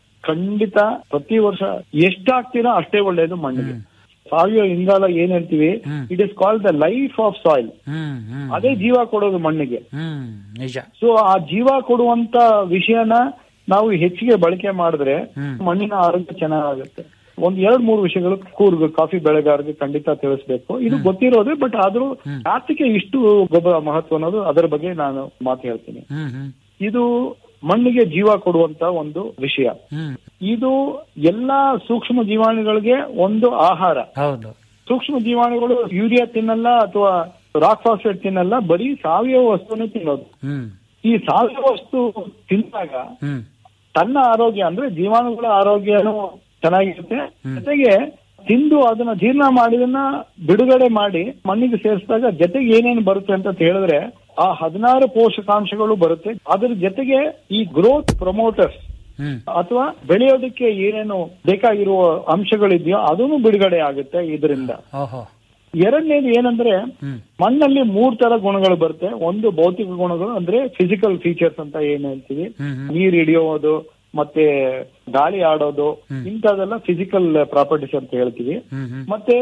ಖಂಡಿತ ಪ್ರತಿ ವರ್ಷ ಎಷ್ಟು ಹಾಕ್ತೀರಾ ಅಷ್ಟೇ ಒಳ್ಳೇದು ಮಣ್ಣಿಗೆ ಸಾವಯವ ಇಂಗಾಲ ಏನ್ ಹೇಳ್ತೀವಿ ಹ್ಮ್. It is called the life of soil ಹ್ಮ್ ಹ್ಮ್ ಅದೇ ಜೀವ ಕೊಡೋದು ಮಣ್ಣಿಗೆ ಹ್ಮ್ ನಿಜ ಸೊ ಆ ಜೀವ ಕೊಡುವಂತ ವಿಷಯನ ನಾವು ಹೆಚ್ಚಿಗೆ ಬಳಕೆ ಮಾಡಿದ್ರೆ ಹ್ಮ್. ಮಣ್ಣಿನ ಆರೋಗ್ಯ ಚೆನ್ನಾಗುತ್ತೆ ಒಂದ್ ಎರಡ್ ಮೂರು ವಿಷಯಗಳು ಕೂರ್ಗ ಕಾಫಿ ಬೆಳೆಗಾರರಿಗೆ ಖಂಡಿತ ತಿಳಿಸ್ಬೇಕು ಇದು ಗೊತ್ತಿರೋದೇ ಬಟ್ ಆದ್ರೂ ಯಾತಕ್ಕೆ ಇಷ್ಟು ಗೊಬ್ಬರ ಮಹತ್ವ ಅನ್ನೋದು ಅದರ ಬಗ್ಗೆ ನಾನು ಮಾತು ಹೇಳ್ತೀನಿ ಹ್ಮ್ ಹ್ಮ್ ಇದು ಮಣ್ಣಿಗೆ ಜೀವ ಕೊಡುವಂತ ಒಂದು ವಿಷಯ ಹ್ಮ್ ಇದು ಎಲ್ಲಾ ಸೂಕ್ಷ್ಮ ಜೀವಾಣುಗಳಿಗೆ ಒಂದು ಆಹಾರ ಹೌದು ಸೂಕ್ಷ್ಮ ಜೀವಾಣುಗಳು ಯೂರಿಯಾ ತಿನ್ನಲ್ಲ ಅಥವಾ ರಾಕ್ ಫಾಸ್ಫೇಟ್ ತಿನ್ನಲ್ಲ ಬರೀ ಸಾವಯವ ವಸ್ತುನೇ ತಿನ್ನೋದು ಹ್ಮ್ ಈ ಸಾವಯವ ವಸ್ತು ತಿಂದಾಗ ಹ್ಮ್ ತನ್ನ ಆರೋಗ್ಯ ಅಂದ್ರೆ ಜೀವಾಣುಗಳ ಆರೋಗ್ಯನೂ ಚೆನ್ನಾಗಿರುತ್ತೆ ಜೊತೆಗೆ ತಿಂದು ಅದನ್ನ ಜೀರ್ಣ ಮಾಡಿದನ್ನ ಬಿಡುಗಡೆ ಮಾಡಿ ಮಣ್ಣಿಗೆ ಸೇರಿಸಿದಾಗ ಜೊತೆಗೆ ಏನೇನು ಬರುತ್ತೆ ಅಂತ ಹೇಳಿದ್ರೆ ಆ ಹದಿನಾರು ಪೋಷಕಾಂಶಗಳು ಬರುತ್ತೆ ಅದ್ರ ಜೊತೆಗೆ ಈ ಗ್ರೋತ್ ಪ್ರಮೋಟರ್ಸ್ ಹ್ಮ್ ಅಥವಾ ಬೆಳೆಯೋದಕ್ಕೆ ಏನೇನು ಬೇಕಾಗಿರುವ ಅಂಶಗಳಿದೆಯೋ ಅದನ್ನು ಬಿಡುಗಡೆ ಆಗುತ್ತೆ ಇದರಿಂದ ಓಹೋ ಎರಡನೇದು ಏನಂದ್ರೆ ಹ್ಮ್ ಮಣ್ಣಲ್ಲಿ ಮೂರ್ ತರ ಗುಣಗಳು ಬರುತ್ತೆ ಒಂದು ಭೌತಿಕ ಗುಣಗಳು ಅಂದ್ರೆ ಫಿಸಿಕಲ್ ಫೀಚರ್ಸ್ ಅಂತ ಏನ್ ಹೇಳ್ತೀವಿ ಹ್ಮ್ ಹ್ಮ್ ನೀರ್ ಹಿಡಿಯೋದು ಮತ್ತೆ ಗಾಳಿ ಆಡೋದು ಹ್ಮ್. ಇಂಥದೆಲ್ಲ ಫಿಸಿಕಲ್ ಪ್ರಾಪರ್ಟೀಸ್ ಅಂತ ಹೇಳ್ತೀವಿ ಹ್ಮ್ ಹ್ಮ್ ಮತ್ತೆ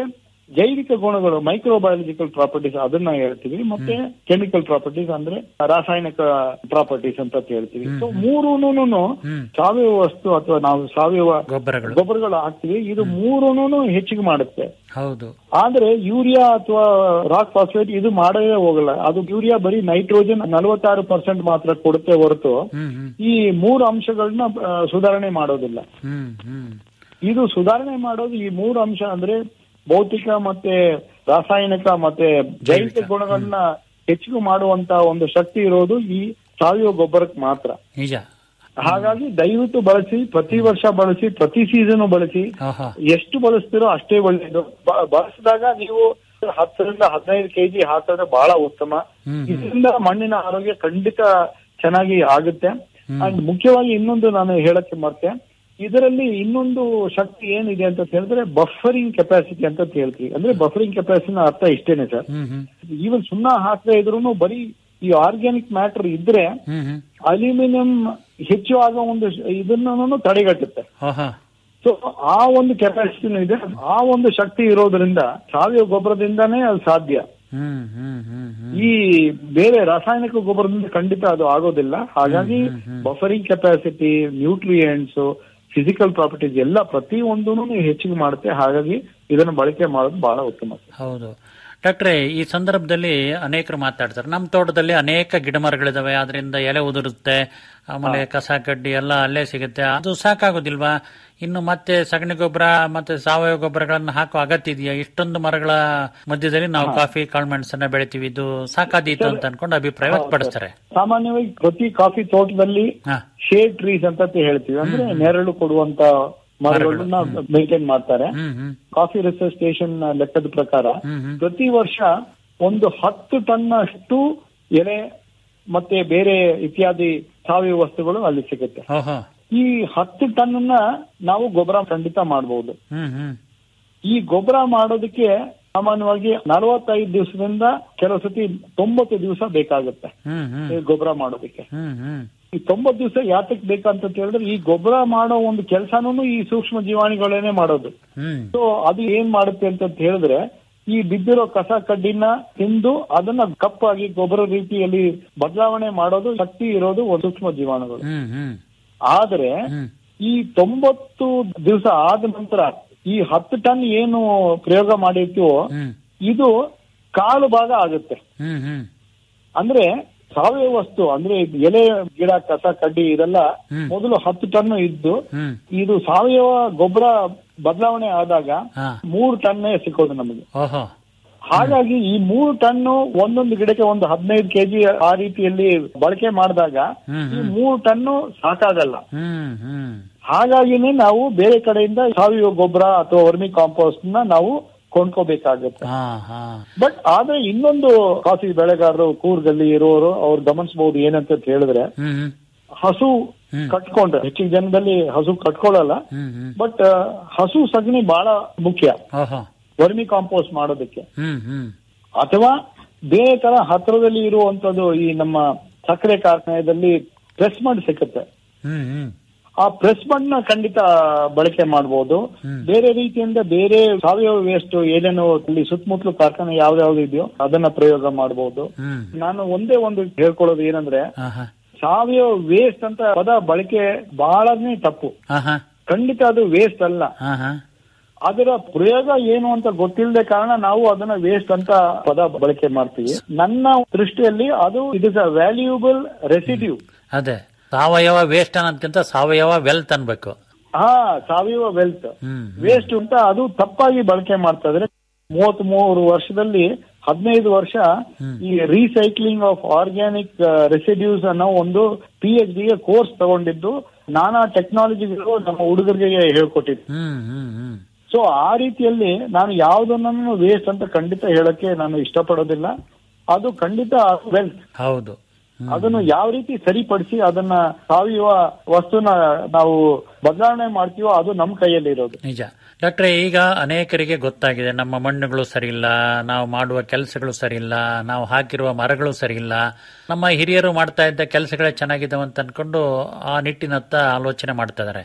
ಜೈವಿಕ ಗುಣಗಳು ಮೈಕ್ರೋಬಯಾಲಜಿಕಲ್ ಪ್ರಾಪರ್ಟೀಸ್ ಅದನ್ನ ಹೇಳ್ತೀವಿ ಮತ್ತೆ ಕೆಮಿಕಲ್ ಪ್ರಾಪರ್ಟೀಸ್ ಅಂದ್ರೆ ರಾಸಾಯನಿಕ ಪ್ರಾಪರ್ಟೀಸ್ ಅಂತ ಹೇಳ್ತೀವಿ ಸೊ ಮೂರೂನು ಸಾವಯವ ವಸ್ತು ಅಥವಾ ನಾವು ಸಾವಯವ ಗೊಬ್ಬರಗಳು ಗೊಬ್ಬರಗಳು ಹಾಕ್ತಿವಿ ಇದು ಮೂರೂನು ಹೆಚ್ಚಿಗೆ ಮಾಡುತ್ತೆ ಹೌದು ಆದ್ರೆ ಯೂರಿಯಾ ಅಥವಾ ರಾಕ್ ಫಾಸ್ಫೇಟ್ ಇದು ಮಾಡದೇ ಹೋಗಲ್ಲ ಅದು ಯೂರಿಯಾ ಬರೀ ನೈಟ್ರೋಜನ್ ನಲವತ್ತಾರು ಪರ್ಸೆಂಟ್ ಮಾತ್ರ ಕೊಡುತ್ತೆ ಹೊರತು ಹ್ಮ್ ಹ್ಮ್ ಈ ಮೂರು ಅಂಶಗಳನ್ನ ಆ, ಸುಧಾರಣೆ ಮಾಡೋದಿಲ್ಲ ಹ್ಮ್ ಹ್ಮ್ ಇದು ಸುಧಾರಣೆ ಮಾಡೋದು ಈ ಮೂರು ಅಂಶ ಅಂದ್ರೆ ಭೌತಿಕ ಮತ್ತೆ ರಾಸಾಯನಿಕ ಮತ್ತೆ ಜೈವಿಕ ಗುಣಗಳನ್ನ ಹೆಚ್ಚಿಗೆ ಮಾಡುವಂತ ಒಂದು ಶಕ್ತಿ ಇರೋದು ಈ ಸಾವಯವ ಗೊಬ್ಬರಕ್ಕೆ ಮಾತ್ರ ನಿಜ ಹಾಗಾಗಿ ದಯವಿಟ್ಟು ಬಳಸಿ ಪ್ರತಿ ವರ್ಷ ಬಳಸಿ ಪ್ರತಿ ಸೀಸನ್ ಬಳಸಿ ಆಹಾ ಎಷ್ಟು ಬಳಸ್ತೀರೋ ಅಷ್ಟೇ ಒಳ್ಳೆಯದು ಬ- ಬಳಸಿದಾಗ ನೀವು ಹತ್ತರಿಂದ ಹದಿನೈದು ಕೆಜಿ ಹಾಕಿದ್ರೆ ಬಹಳ ಉತ್ತಮ ಹ್ಮ್. ಇದರಿಂದ ಮಣ್ಣಿನ ಆರೋಗ್ಯ ಖಂಡಿತ ಚೆನ್ನಾಗಿ ಆಗುತ್ತೆ ಅಂಡ್ ಮುಖ್ಯವಾಗಿ ಇನ್ನೊಂದು ನಾನು ಹೇಳಕ್ಕೆ ಮರ್ತೆ ಇದರಲ್ಲಿ ಇನ್ನೊಂದು ಶಕ್ತಿ ಏನಿದೆ ಅಂತ ಹೇಳಿದ್ರೆ ಬಫರಿಂಗ್ ಕೆಪಾಸಿಟಿ ಅಂತ ಹೇಳ್ತೀವಿ ಅಂದ್ರೆ ಬಫರಿಂಗ್ ಕೆಪಾಸಿಟಿನ ಅರ್ಥ ಇಷ್ಟೇನೆ ಸರ್ ಹ್ಮ್ ಹ್ಮ್ ಈವನ್ ಸುಣ್ಣ ಹಾಕದೇ ಇದ್ರು ಬರೀ ಈ ಆರ್ಗ್ಯಾನಿಕ್ ಮ್ಯಾಟರ್ ಇದ್ರೆ ಹ್ಮ್ ಹ್ಮ್ ಅಲ್ಯೂಮಿನಿಯಂ ಹೆಚ್ಚು ಆಗೋ ಒಂದು ಶ- ಇದನ್ನು ತಡೆಗಟ್ಟುತ್ತೆ ಆಹಾ ಸೊ ಆ ಒಂದು ಕೆಪಾಸಿಟಿನೂ ಇದೆ ಆ ಒಂದು ಶಕ್ತಿ ಇರೋದ್ರಿಂದ ಸಾವಯವ ಗೊಬ್ಬರದಿಂದಾನೇ ಅದು ಸಾಧ್ಯ ಹ್ಮ್ ಹ್ಮ್ ಹ್ಮ್ ಹ್ಮ್ ಈ ಬೇರೆ ರಾಸಾಯನಿಕ ಗೊಬ್ಬರದಿಂದ ಖಂಡಿತ ಅದು ಆಗೋದಿಲ್ಲ ಹಾಗಾಗಿ buffering capacity nutrients physical properties ಎಲ್ಲ ಪ್ರತಿ ಒಂದೂ ಹೆಚ್ಚಿಗೆ ಮಾಡುತ್ತೆ ಹಾಗಾಗಿ ಇದನ್ನು ಬಳಕೆ ಮಾಡೋದು ಬಹಳ ಉತ್ತಮ ಹೌದು ಡಾಕ್ಟ್ರೆ ಈ ಸಂದರ್ಭದಲ್ಲಿ ಅನೇಕರು ಮಾತಾಡ್ತಾರೆ ನಮ್ಮ ತೋಟದಲ್ಲಿ ಅನೇಕ ಗಿಡ ಮರಗಳಿದಾವೆ ಅದರಿಂದ ಎಲೆ ಉದುರುತ್ತೆ ಆಮೇಲೆ ಕಸ ಕಡ್ಡಿ ಎಲ್ಲ ಅಲ್ಲೇ ಸಿಗುತ್ತೆ ಅದು ಸಾಕಾಗೋದಿಲ್ವಾ ಇನ್ನು ಮತ್ತೆ ಸಗಣಿ ಗೊಬ್ಬರ ಮತ್ತೆ ಸಾವಯವ ಗೊಬ್ಬರಗಳನ್ನ ಹಾಕೋ ಅಗತ್ಯ ಇದೆಯಾ ಇಷ್ಟೊಂದು ಮರಗಳ ಮಧ್ಯದಲ್ಲಿ ನಾವು ಕಾಫಿ ಕಾಳುಮೆಣಸನ್ನ ಬೆಳಿತೀವಿ ಇದು ಸಾಕಾದೀತು ಅಂತ ಅನ್ಕೊಂಡು ಅಭಿಪ್ರಾಯ ವ್ಯಕ್ತಪಡಿಸ್ತಾರೆ ಸಾಮಾನ್ಯವಾಗಿ ಪ್ರತಿ ಕಾಫಿ ತೋಟದಲ್ಲಿ ಹಾ ಶೇಡ್ ಟ್ರೀಸ್ ಅಂತ ಹೇಳ್ತೀವಿ ಅಂದ್ರೆ ನೆರಳು ಕೊಡುವಂತ ಮರಗಳನ್ನ ಮೇಂಟೈನ್ ಮಾಡ್ತಾರೆ ಹ್ಮ್ ಹ್ಮ್ ಕಾಫಿ ರಿಸರ್ಚ್ ಸ್ಟೇಷನ್ ಲೆಕ್ಕದ ಪ್ರಕಾರ ಹ್ಮ್ ಹ್ಮ್ ಪ್ರತಿ ವರ್ಷ ಒಂದು ಹತ್ತು ಟನ್ ಅಷ್ಟು ಎಲೆ ಮತ್ತೆ ಬೇರೆ ಇತ್ಯಾದಿ ಸಾವಯವ ವಸ್ತುಗಳು ಅಲ್ಲಿ ಸಿಗುತ್ತೆ ಓಹೋ ಈ ಹತ್ತು ಟನ್ ನಾವು ಗೊಬ್ಬರ ಖಂಡಿತ ಮಾಡಬಹುದು ಹ್ಮ್ ಹ್ಮ್ ಈ ಗೊಬ್ಬರ ಮಾಡೋದಕ್ಕೆ ಸಾಮಾನ್ಯವಾಗಿ ನಲವತ್ತೈದು ದಿವಸದಿಂದ ಕೆಲವು ಸತಿ ತೊಂಬತ್ತು ದಿವಸ ಬೇಕಾಗುತ್ತೆ ಹ್ಮ್ ಹ್ಮ್ ಈ ಗೊಬ್ಬರ ಮಾಡೋದಕ್ಕೆ ಹ್ಮ್ ಹ್ಮ್ ಈ ತೊಂಬತ್ತು ದಿವಸ ಯಾತಕ್ ಬೇಕಂತ ಹೇಳಿದ್ರೆ ಈ ಗೊಬ್ಬರ ಮಾಡೋ ಒಂದು ಕೆಲಸನೂ ಈ ಸೂಕ್ಷ್ಮ ಜೀವಾಣುಗಳೇನೆ ಮಾಡೋದು ಹ್ಮ್ ಸೊ ಅದು ಏನ್ ಮಾಡುತ್ತೆ ಅಂತ ಹೇಳಿದ್ರೆ ಈ ಬಿದ್ದಿರೋ ಕಸ ಕಡ್ಡಿನ ತಿಂದು ಅದನ್ನ ಕಪ್ಪಾಗಿ ಗೊಬ್ಬರ ರೀತಿಯಲ್ಲಿ ಬದಲಾವಣೆ ಮಾಡೋದು ಶಕ್ತಿ ಇರೋದು ಒಂದು ಸೂಕ್ಷ್ಮ ಜೀವಾಣುಗಳು ಹ್ಮ್ ಹ್ಮ್ ಆದ್ರೆ ಹ್ಮ್ ಈ ತೊಂಬತ್ತು ದಿವಸ ಆದ ನಂತರ ಈ ಹತ್ತು ಟನ್ ಏನು ಪ್ರಯೋಗ ಮಾಡಿರ್ತೀವೋ ಹ್ಮ್ ಇದು ಕಾಲು ಭಾಗ ಆಗುತ್ತೆ ಹ್ಮ್ ಹ್ಮ್ ಅಂದ್ರೆ ಸಾವಯವ ವಸ್ತು ಅಂದ್ರೆ ಎಲೆ ಗಿಡ ಕಸ ಕಡ್ಡಿ ಇದೆಲ್ಲ ಹ್ಮ್. ಮೊದಲು ಹತ್ತು ಟನ್ ಇದ್ದು ಹ್ಮ್ ಇದು ಸಾವಯವ ಗೊಬ್ಬರ ಬದಲಾವಣೆ ಆದಾಗ ಹಾ ಮೂರು ಟನ್ನೇ ಸಿಕ್ಕೋದು ನಮಗೆ ಓಹೋ ಹಾಗಾಗಿ ಈ ಮೂರು ಟನ್ನು ಒಂದೊಂದು ಗಿಡಕ್ಕೆ ಒಂದು ಹದಿನೈದು ಕೆಜಿ ಆ ರೀತಿಯಲ್ಲಿ ಬಳಕೆ ಮಾಡಿದಾಗ ಹ್ಮ್ ಈ ಮೂರು ಟನ್ನು ಸಾಕಾಗಲ್ಲ ಹ್ಮ್ ಹ್ಮ್ ಹಾಗಾಗಿನೇ ನಾವು ಬೇರೆ ಕಡೆಯಿಂದ ಸಾವಯವ ಗೊಬ್ಬರ ಅಥವಾ ವರ್ಮಿ ಕಾಂಪೋಸ್ಟ್ ನ ನಾವು ಕೊಂಡ್ಕೋಬೇಕಾಗುತ್ತೆ ಹಾ ಹಾ ಬಟ್ ಆದ್ರೆ ಇನ್ನೊಂದು ಕಾಫಿ ಬೆಳೆಗಾರರು ಕೂರ್ಗಲ್ಲಿ ಇರೋರು ಅವ್ರು ಗಮನಿಸಬಹುದು ಏನಂತ ಹೇಳಿದ್ರೆ ಹ್ಮ್ ಹ್ಮ್ ಹಸು ಹ್ಮ್. ಕಟ್ಕೊಂಡ್ರೆ ಹೆಚ್ಚಿನ ಜನದಲ್ಲಿ ಹಸು ಕಟ್ಕೊಳ್ಳಲ್ಲ ಹ್ಮ್ ಹ್ಮ್ ಬಟ್ ಹಸು ಸಗಣಿ ಬಹಳ ಮುಖ್ಯ ಓಹೋ ವರ್ಮಿ ಕಾಂಪೋಸ್ಟ್ ಮಾಡೋದಕ್ಕೆ ಹ್ಮ್ ಹ್ಮ್ ಅಥವಾ ಬೇರೆ ತರ ಹತ್ತಿರದಲ್ಲಿ ಇರುವಂತದ್ದು ಈ ನಮ್ಮ ಸಕ್ಕರೆ ಕಾರ್ಖಾನೆಯಲ್ಲಿ ಪ್ರೆಸ್ ಮಡ್ ಸಿಕ್ಕುತ್ತೆ ಹ್ಮ್ ಹ್ಮ್ ಆ ಪ್ರೆಸ್ ಮಡ್ ನ ಖಂಡಿತ ಬಳಕೆ ಮಾಡಬಹುದು ಹ್ಮ್. ಬೇರೆ ರೀತಿಯಿಂದ ಬೇರೆ ಸಾವಯವ ವೇಸ್ಟ್ ಏನೇನು ಇಲ್ಲಿ ಸುತ್ತಮುತ್ತಲು ಕಾರ್ಖಾನೆ ಯಾವ್ದಾವ್ದು ಇದೆಯೋ ಅದನ್ನ ಪ್ರಯೋಗ ಮಾಡಬಹುದು ಹ್ಮ್ ನಾನು ಒಂದೇ ಒಂದು ಹೇಳ್ಕೊಳ್ಳೋದು ಏನಂದ್ರೆ ಆಹಾ ಸಾವಯವ ವೇಸ್ಟ್ ಅಂತ ಪದ ಬಳಕೆ ಬಹಳನೇ ತಪ್ಪು ಆಹಾ ಖಂಡಿತ ಅದು ವೇಸ್ಟ್ ಅಲ್ಲ ಆಹಾ ಅದರ ಪ್ರಯೋಗ ಏನು ಅಂತ ಗೊತ್ತಿಲ್ಲದೆ ಕಾರಣ ನಾವು ಅದನ್ನ ವೇಸ್ಟ್ ಅಂತ ಪದ ಬಳಕೆ ಮಾಡ್ತೀವಿ ನನ್ನ ದೃಷ್ಟಿಯಲ್ಲಿ ಅದು it is a valuable residue ಅದೇ ಸಾವಯವ ವೇಸ್ಟ್ ಅನ್ನೋದ್ಕಿಂತ ಸಾವಯವ ವೆಲ್ತ್ ಅನ್ಬೇಕು ಹಾ ಸಾವಯವ ವೆಲ್ತ್ ಹ್ಮ್ ವೇಸ್ಟ್ ಅಂತ ಅದು ತಪ್ಪಾಗಿ ಬಳಕೆ ಮಾಡ್ತಾ ಇದ್ರೆ ಮೂವತ್ತ್ ಮೂರು ವರ್ಷದಲ್ಲಿ ಹದಿನೈದು ವರ್ಷ ಹ್ಮ್. ಈ ರೀಸೈಕ್ಲಿಂಗ್ ಆಫ್ ಆರ್ಗ್ಯಾನಿಕ್ ರೆಸಿಡ್ಯೂಸ್ ಅನ್ನೋ ಒಂದು ಪಿ ಎಚ್ ಡಿ ಕೋರ್ಸ್ ತಗೊಂಡಿದ್ದು ನಾನಾ ಟೆಕ್ನಾಲಜಿಗಳು ನಮ್ಮ ಹುಡುಗರಿಗೆ ಹೇಳ್ಕೊಟ್ಟಿದ್ದು ಹ್ಮ್ ಹ್ಮ್ ಹ್ಮ್ ಸೊ ಆ ರೀತಿಯಲ್ಲಿ ನಾನು ಯಾವುದನ್ನು ವೇಸ್ಟ್ ಅಂತ ಖಂಡಿತ ಹೇಳಕ್ಕೆ ನಾನು ಇಷ್ಟಪಡೋದಿಲ್ಲ ಅದು ಖಂಡಿತ ವೆಲ್ತ್ ಹೌದು ಹ್ಮ್. ಅದನ್ನು ಯಾವ ರೀತಿ ಸರಿಪಡಿಸಿ ಅದನ್ನ ಸಾವಯವ ವಸ್ತುನ ನಾವು ಬದಲಾವಣೆ ಮಾಡ್ತೀವೋ ಅದು ನಮ್ಮ ಕೈಯಲ್ಲಿ ಇರೋದು ನಿಜ ಡಾಕ್ಟ್ರೆ ಈಗ ಅನೇಕರಿಗೆ ಗೊತ್ತಾಗಿದೆ ನಮ್ಮ ಮಣ್ಣುಗಳು ಸರಿಯಿಲ್ಲ ನಾವು ಮಾಡುವ ಕೆಲಸಗಳು ಸರಿಯಿಲ್ಲ ನಾವು ಹಾಕಿರುವ ಮರಗಳು ಸರಿಯಿಲ್ಲ ನಮ್ಮ ಹಿರಿಯರು ಮಾಡ್ತಾ ಇದ್ದ ಕೆಲಸಗಳೇ ಚೆನ್ನಾಗಿದ್ದಾವೆ ಅಂತ ಅನ್ಕೊಂಡು ಆ ನಿಟ್ಟಿನತ್ತ ಆಲೋಚನೆ ಮಾಡ್ತಾ ಇದಾರೆ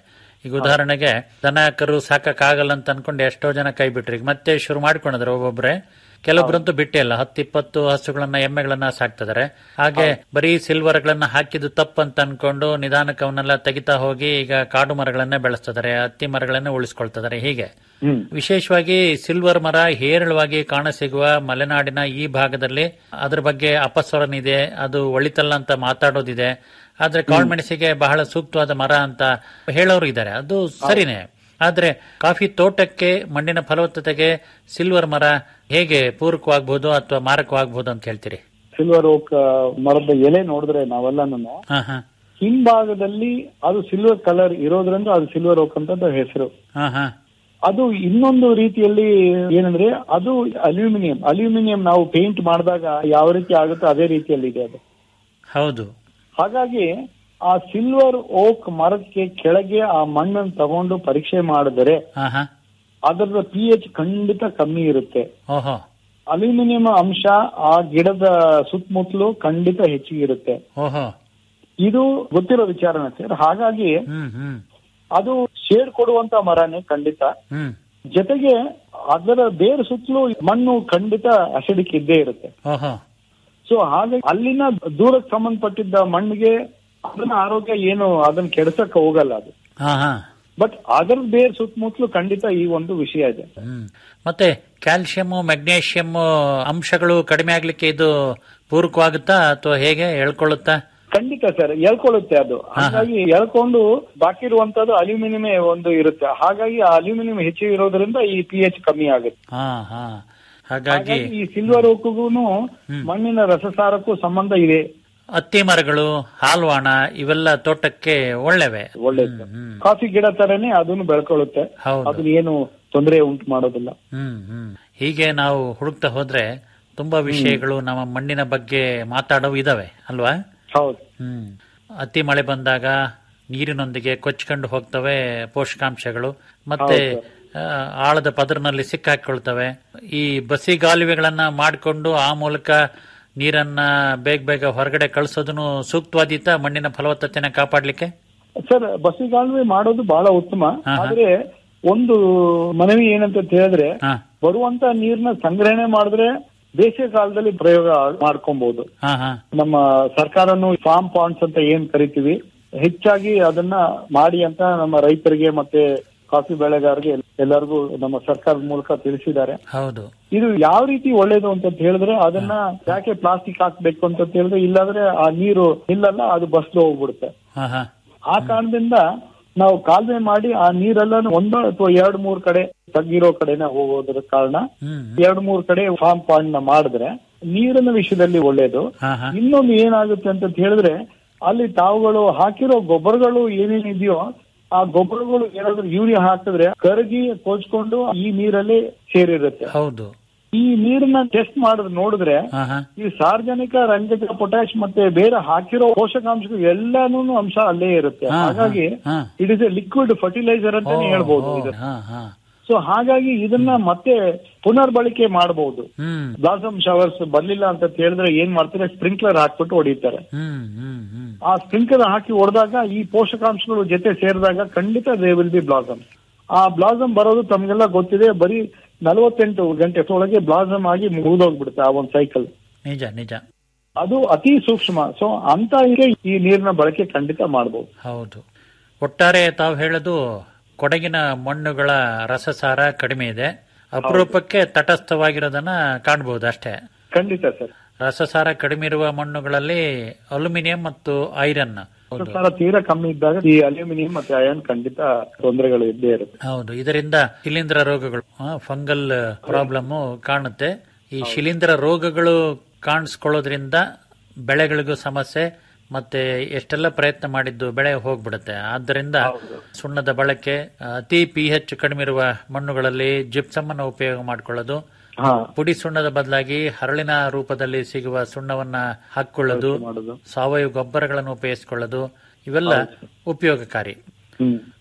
ಈಗ ಉದಾಹರಣೆಗೆ ದನ ಕರು ಸಾಕಕ್ಕಾಗಲ್ಲ ಅಂತ ಅನ್ಕೊಂಡು ಎಷ್ಟೋ ಜನ ಕೈ ಬಿಟ್ರಿ ಈಗ ಮತ್ತೆ ಶುರು ಮಾಡ್ಕೊಂಡಿದ್ರು ಒಬ್ಬೊಬ್ರೆ ಕೆಲವೊಬ್ರಂತೂ ಬಿಟ್ಟೇ ಇಲ್ಲ ಹತ್ತು ಇಪ್ಪತ್ತು ಹಸುಗಳನ್ನ ಎಮ್ಮೆಗಳನ್ನ ಸಾಕ್ತಿದ್ದಾರೆ ಹಾಗೆ ಬರೀ ಸಿಲ್ವರ್ ಗಳನ್ನ ಹಾಕಿದ್ದು ತಪ್ಪು ಅಂತ ಅನ್ಕೊಂಡು ನಿಧಾನಕ್ಕೆ ಅವನ್ನೆಲ್ಲ ತೆಗಿತಾ ಹೋಗಿ ಈಗ ಕಾಡು ಮರಗಳನ್ನೇ ಬೆಳೆಸ್ತಿದ್ದಾರೆ ಹತ್ತಿ ಮರಗಳನ್ನೇ ಉಳಿಸ್ಕೊಳ್ತಿದ್ದಾರೆ ಹೀಗೆ ಹ್ಮ್ ವಿಶೇಷವಾಗಿ ಸಿಲ್ವರ್ ಮರ ಹೇರಳವಾಗಿ ಕಾಣಸಿಗುವ ಮಲೆನಾಡಿನ ಈ ಭಾಗದಲ್ಲಿ ಅದ್ರ ಬಗ್ಗೆ ಅಪಸ್ವರನಿದೆ ಅದು ಒಳಿತಲ್ಲ ಅಂತ ಮಾತಾಡೋದಿದೆ ಆದ್ರೆ ಕಾಳ್ಮೆಣಸಿಗೆ ಬಹಳ ಸೂಕ್ತವಾದ ಮರ ಅಂತ ಹೇಳೋರು ಇದ್ದಾರೆ ಅದು ಸರಿನೇ ಆದ್ರೆ ಕಾಫಿ ತೋಟಕ್ಕೆ ಮಣ್ಣಿನ ಫಲವತ್ತತೆಗೆ ಸಿಲ್ವರ್ ಮರ ಹೇಗೆ ಪೂರಕವಾಗಬಹುದು ಅಥವಾ ಮಾರಕವಾಗಬಹುದು ಅಂತ ಹೇಳ್ತೀರಿ ಸಿಲ್ವರ್ ಓಕ್ ಮರದ ಎಲೆ ನೋಡಿದ್ರೆ ನಾವೆಲ್ಲನೂ ಹಾ ಹಾ ಹಿಂಭಾಗದಲ್ಲಿ ಅದು ಸಿಲ್ವರ್ ಕಲರ್ ಇರೋದ್ರಿಂದ ಅದು ಸಿಲ್ವರ್ ಓಕ್ ಅಂತ ಹೆಸರು ಹಾ ಹಾ ಅದು ಇನ್ನೊಂದು ರೀತಿಯಲ್ಲಿ ಏನಂದ್ರೆ ಅದು ಅಲ್ಯೂಮಿನಿಯಂ ಅಲ್ಯೂಮಿನಿಯಂ ನಾವು ಪೇಂಟ್ ಮಾಡಿದಾಗ ಯಾವ ರೀತಿ ಆಗುತ್ತೋ ಅದೇ ರೀತಿಯಲ್ಲಿ ಇದೆ ಅದು ಹೌದು ಹಾಗಾಗಿ ಆ ಸಿಲ್ವರ್ ಓಕ್ ಮರಕ್ಕೆ ಕೆಳಗೆ ಆ ಮಣ್ಣನ್ನು ತಗೊಂಡು ಪರೀಕ್ಷೆ ಮಾಡಿದರೆ ಹಾ ಹಾ ಅದರ ಪಿ ಎಚ್ ಖಂಡಿತ ಕಮ್ಮಿ ಇರುತ್ತೆ ಓಹೋ ಅಲ್ಯೂಮಿನಿಯಂ ಅಂಶ ಆ ಗಿಡದ ಸುತ್ತಮುತ್ತಲು ಖಂಡಿತ ಹೆಚ್ಚಿಗೆ ಇರುತ್ತೆ ಓಹೋ ಇದು ಗೊತ್ತಿರೋ ವಿಚಾರನ ಸರ್ ಹಾಗಾಗಿ ಹ್ಮ್ ಹ್ಮ್ ಅದು ಶೇಡ್ ಕೊಡುವಂತ ಮರನೇ ಖಂಡಿತ ಹ್ಮ್ ಜೊತೆಗೆ ಅದರ ಬೇರ್ ಸುತ್ತಲೂ ಮಣ್ಣು ಖಂಡಿತ ಅಸಿಡಿಕ್ ಇದ್ದೇ ಇರುತ್ತೆ ಓಹೋ ಸೊ ಹಾಗೆ ಅಲ್ಲಿನ ದೂರಕ್ಕೆ ಸಂಬಂಧಪಟ್ಟಿದ್ದ ಮಣ್ಣಿಗೆ ಅದನ್ನ ಆರೋಗ್ಯ ಏನು ಅದನ್ನ ಕೆಡ್ಸಕ್ ಹೋಗಲ್ಲ ಅದು ಹಾ ಹಾ ಬಟ್ ಅದರ ಬೇರ್ ಸುತ್ತಮುತ್ತಲು ಖಂಡಿತ ಈ ಒಂದು ವಿಷಯ ಇದೆ ಹ್ಮ್ ಮತ್ತೆ ಕ್ಯಾಲ್ಸಿಯಂ ಮೆಗ್ನೇಷಿಯಂ ಅಂಶಗಳು ಕಡಿಮೆ ಆಗ್ಲಿಕ್ಕೆ ಇದು ಪೂರಕವಾಗುತ್ತಾ ಅಥವಾ ಹೇಗೆ ಹೇಳ್ಕೊಳ್ಳುತ್ತಾ ಖಂಡಿತ ಸರ್ ಎಳ್ಕೊಳ್ಳುತ್ತೆ ಅದು ಹಾಗಾಗಿ ಎಳ್ಕೊಂಡು ಬಾಕಿ ಇರುವಂತದ್ದು ಅಲ್ಯೂಮಿನಿಯಂ ಒಂದು ಇರುತ್ತೆ ಹಾಗಾಗಿ ಆ ಅಲ್ಯೂಮಿನಿಯಂ ಹೆಚ್ಚು ಇರೋದ್ರಿಂದ ಈ ಪಿ ಎಚ್ ಕಮ್ಮಿ ಆಗುತ್ತೆ ಹಾ ಹಾ ಹಾಗಾಗಿ ಹಾಗಾಗಿ ಈ ಸಿಲ್ವರ್ ಓಕ್ಗೂನು ಮಣ್ಣಿನ ರಸಸಾರಕ್ಕೂ ಸಂಬಂಧ ಇದೆ ಹತ್ತಿ ಮರಗಳು ಹಾಲ್ವಾಣ ಇವೆಲ್ಲ ತೋಟಕ್ಕೆ ಒಳ್ಳೆವೆ ಒಳ್ಳೇದು ಹ್ಮ್ ಕಾಫಿ ಗಿಡ ತರನೇ ಅದನ್ನು ಬೆಳ್ಕೊಳ್ಳುತ್ತೆ ಹೌದು ಅದನ್ನ ಏನು ತೊಂದರೆ ಉಂಟು ಮಾಡೋದಿಲ್ಲ ಹ್ಮ್ ಹ್ಮ್ ಹೀಗೆ ನಾವು ಹುಡುಕ್ತಾ ಹೋದ್ರೆ ತುಂಬಾ ವಿಷಯಗಳು ನಮ್ಮ ಮಣ್ಣಿನ ಬಗ್ಗೆ ಮಾತಾಡೋವು ಇದಾವೆ ಅಲ್ವಾ ಹೌದು ಹ್ಮ್ ಅತಿ ಮಳೆ ಬಂದಾಗ ನೀರಿನೊಂದಿಗೆ ಕೊಚ್ಕೊಂಡು ಹೋಗ್ತವೆ ಪೋಷಕಾಂಶಗಳು ಮತ್ತೆ ಆ, ಆಳದ ಪದರಿನಲ್ಲಿ ಸಿಕ್ಕಾಕೊಳ್ತವೆ ಈ ಬಸಿಗಾಲುವೆಗಳನ್ನ ಮಾಡಿಕೊಂಡು ಆ ಮೂಲಕ ನೀರನ್ನ ಬೇಗ ಬೇಗ ಹೊರಗಡೆ ಕಳಿಸೋದನ್ನು ಸೂಕ್ತವಾದೀತ ಮಣ್ಣಿನ ಫಲವತ್ತತೆನ ಕಾಪಾಡ್ಲಿಕ್ಕೆ ಸರ್ ಬಸ್ಸಿಗಾಲುವೆ ಮಾಡೋದು ಬಹಳ ಉತ್ತಮ ಹಾ, ಹಾ. ಆದ್ರೆ ಒಂದು ಮನವಿ ಏನಂತ ಹೇಳಿದ್ರೆ ಹಾ ಬರುವಂತ ನೀರ್ನ ಸಂಗ್ರಹಣೆ ಮಾಡಿದ್ರೆ ಬೇಸಿಗೆ ಕಾಲದಲ್ಲಿ ಪ್ರಯೋಗ ಮಾಡ್ಕೊಬಹುದು ಹಾ ಹಾ ನಮ್ಮ ಸರ್ಕಾರನು ಫಾರ್ಮ್ ಪಾಂಡ್ಸ್ ಅಂತ ಏನ್ ಕರಿತೀವಿ ಹೆಚ್ಚಾಗಿ ಅದನ್ನ ಮಾಡಿ ಅಂತ ನಮ್ಮ ರೈತರಿಗೆ ಮತ್ತೆ ಕಾಫಿ ಬೆಳೆಗಾರರಿಗೆ ಎಲ್ಲರಿಗೂ ನಮ್ಮ ಸರ್ಕಾರದ ಮೂಲಕ ತಿಳಿಸಿದ್ದಾರೆ ಹೌದು ಇದು ಯಾವ ರೀತಿ ಒಳ್ಳೇದು ಅಂತ ಹೇಳಿದ್ರೆ ಅದನ್ನ ಯಾಕೆ ಪ್ಲಾಸ್ಟಿಕ್ ಹಾಕ್ಬೇಕು ಅಂತ ಹೇಳಿದ್ರೆ ಇಲ್ಲಾಂದ್ರೆ ಆ ನೀರು ನಿಲ್ಲಲ್ಲ ಅದು ಬಸ್ದು ಹೋಗ್ಬಿಡುತ್ತೆ ಹಾ ಹಾ ಆ ಕಾರಣದಿಂದ ನಾವು ಕಾಲುವೆ ಮಾಡಿ ಆ ನೀರೆಲ್ಲ ಒಂದು ಅಥವಾ ಎರಡು ಮೂರ್ ಕಡೆ ತಗ್ಗಿರೋ ಕಡೆನ ಹೋಗೋದ್ರ ಕಾರಣ ಹ್ಮ್ ಎರಡು ಮೂರ್ ಕಡೆ ಫಾರ್ಮ್ ಪಾಂಡ್ ನ ಮಾಡಿದ್ರೆ ನೀರಿನ ವಿಷಯದಲ್ಲಿ ಒಳ್ಳೇದು ಹಾ ಹಾ ಇನ್ನೊಂದು ಏನಾಗುತ್ತೆ ಅಂತ ಹೇಳಿದ್ರೆ ಅಲ್ಲಿ ತಾವುಗಳು ಹಾಕಿರೋ ಗೊಬ್ಬರಗಳು ಏನೇನಿದೆಯೋ ಆ ಗೊಬ್ಬರಗಳು ಏನಾದ್ರು ಯೂರಿಯಾ ಹಾಕಿದ್ರೆ ಕರಗಿ ಕೊಚ್ಕೊಂಡು ಈ ನೀರಲ್ಲಿ ಸೇರಿರುತ್ತೆ ಹೌದು ಈ ನೀರನ್ನ ಟೆಸ್ಟ್ ಮಾಡಿದ್ರೆ ನೋಡಿದ್ರೆ ಹಾ ಹಾ ಈ ಸಾರ್ವಜನಿಕ ರಂಜಕ ಪೊಟ್ಯಾಶ್ ಮತ್ತೆ ಬೇರೆ ಹಾಕಿರೋ ಪೋಷಕಾಂಶಗಳು ಎಲ್ಲಾನು ಅಂಶ ಅಲ್ಲೇ ಇರುತ್ತೆ ಹಾ, ಹಾ, ಹಾಗಾಗಿ ಹಾ. It is a liquid fertiliser ಅಂತಾನೆ ಓ, ಹೇಳ್ಬೋದು ಓ, ಇದು ಹಾ ಹಾ ಸೊ ಹಾಗಾಗಿ ಇದನ್ನ ಮತ್ತೆ ಪುನರ್ಬಳಕೆ ಮಾಡಬಹುದು ಹ್ಮ್ ಬ್ಲಾಸಮ್ ಶವರ್ಸ್ ಬರ್ಲಿಲ್ಲ ಅಂತ ಹೇಳಿದ್ರೆ ಏನ್ ಮಾಡ್ತಾರೆ ಸ್ಪ್ರಿಂಕ್ಲರ್ ಹಾಕ್ಬಿಟ್ಟು ಹೊಡಿತಾರೆ ಹ್ಮ್ ಹ್ಮ್ ಹ್ಮ್ ಆ ಸ್ಪ್ರಿಂಕ್ಲರ್ ಹಾಕಿ ಹೊಡೆದಾಗ ಈ ಪೋಷಕಾಂಶಗಳು ಜೊತೆ ಸೇರಿದಾಗ ಖಂಡಿತ ದೇ ವಿಲ್ ಬಿ ಬ್ಲಾಸಮ್ ಆ ಬ್ಲಾಸಮ್ ಬರೋದು ತಮ್ಗೆಲ್ಲ ಗೊತ್ತಿದೆ ಬರೀ ನಲವತ್ತೆಂಟು ಗಂಟೆ ಒಳಗೆ ಬ್ಲಾಸಮ್ ಆಗಿ ಮುಗಿದೋಗ್ಬಿಡುತ್ತೆ ಆ ಒಂದು ಸೈಕಲ್ ನಿಜ ನಿಜ ಅದು ಅತಿ ಸೂಕ್ಷ್ಮ ಸೊ ಅಂತ ಇದಕ್ಕೆ ಈ ನೀರಿನ ಬಳಕೆ ಖಂಡಿತ ಮಾಡಬಹುದು ಹೌದು ಒಟ್ಟಾರೆ ತಾವು ಹೇಳೋದು ಕೊಡಗಿನ ಮಣ್ಣುಗಳ ರಸಸಾರ ಕಡಿಮೆ ಇದೆ ಅಪರೂಪಕ್ಕೆ ತಟಸ್ಥವಾಗಿರೋದನ್ನ ಕಾಣಬಹುದು ಅಷ್ಟೇ ಖಂಡಿತ ಸರ್ ರಸಸಾರ ಕಡಿಮೆ ಇರುವ ಮಣ್ಣುಗಳಲ್ಲಿ ಅಲ್ಯೂಮಿನಿಯಂ ಮತ್ತು ಐರನ್ ಹೌದು ಸಾರ ತೀರಾ ಕಮ್ಮಿ ಇದ್ದಾಗ ಈ ಅಲ್ಯೂಮಿನಿಯಂ ಮತ್ತೆ ಅಯನ್ ಖಂಡಿತ ತೊಂದರೆಗಳು ಇದ್ದೇ ಇರುತ್ತೆ ಹೌದು ಇದರಿಂದ ಶಿಲೀಂಧ್ರ ರೋಗಗಳು ಫಂಗಲ್ ಪ್ರಾಬ್ಲಮ್ ಕಾಣುತ್ತೆ ಈ ಶಿಲೀಂಧ್ರ ರೋಗಗಳು ಕಾಣಿಸ್ಕೊಳ್ಳೋದ್ರಿಂದ ಬೆಳೆಗಳಿಗೂ ಸಮಸ್ಯೆ ಮತ್ತೆ ಎಷ್ಟೆಲ್ಲ ಪ್ರಯತ್ನ ಮಾಡಿದ್ದು ಬೆಳೆ ಹೋಗ್ಬಿಡುತ್ತೆ ಆದ್ದರಿಂದ ಸುಣ್ಣದ ಬಳಕೆ ಅತಿ ಪಿ ಹೆಚ್ ಕಡಿಮೆ ಇರುವ ಮಣ್ಣುಗಳಲ್ಲಿ ಜಿಪ್ಸಮ್ ಅನ್ನು ಉಪಯೋಗ ಮಾಡಿಕೊಳ್ಳೋದು ಹಾ ಪುಡಿ ಸುಣ್ಣದ ಬದಲಾಗಿ ಹರಳಿನ ರೂಪದಲ್ಲಿ ಸಿಗುವ ಸುಣ್ಣವನ್ನ ಹಾಕೊಳ್ಳೋದು ಮಾಡೋದು ಸಾವಯವ ಗೊಬ್ಬರಗಳನ್ನು ಉಪಯೋಗಿಸಿಕೊಳ್ಳೋದು ಇವೆಲ್ಲ ಉಪಯೋಗಕಾರಿ ಹ್ಮ್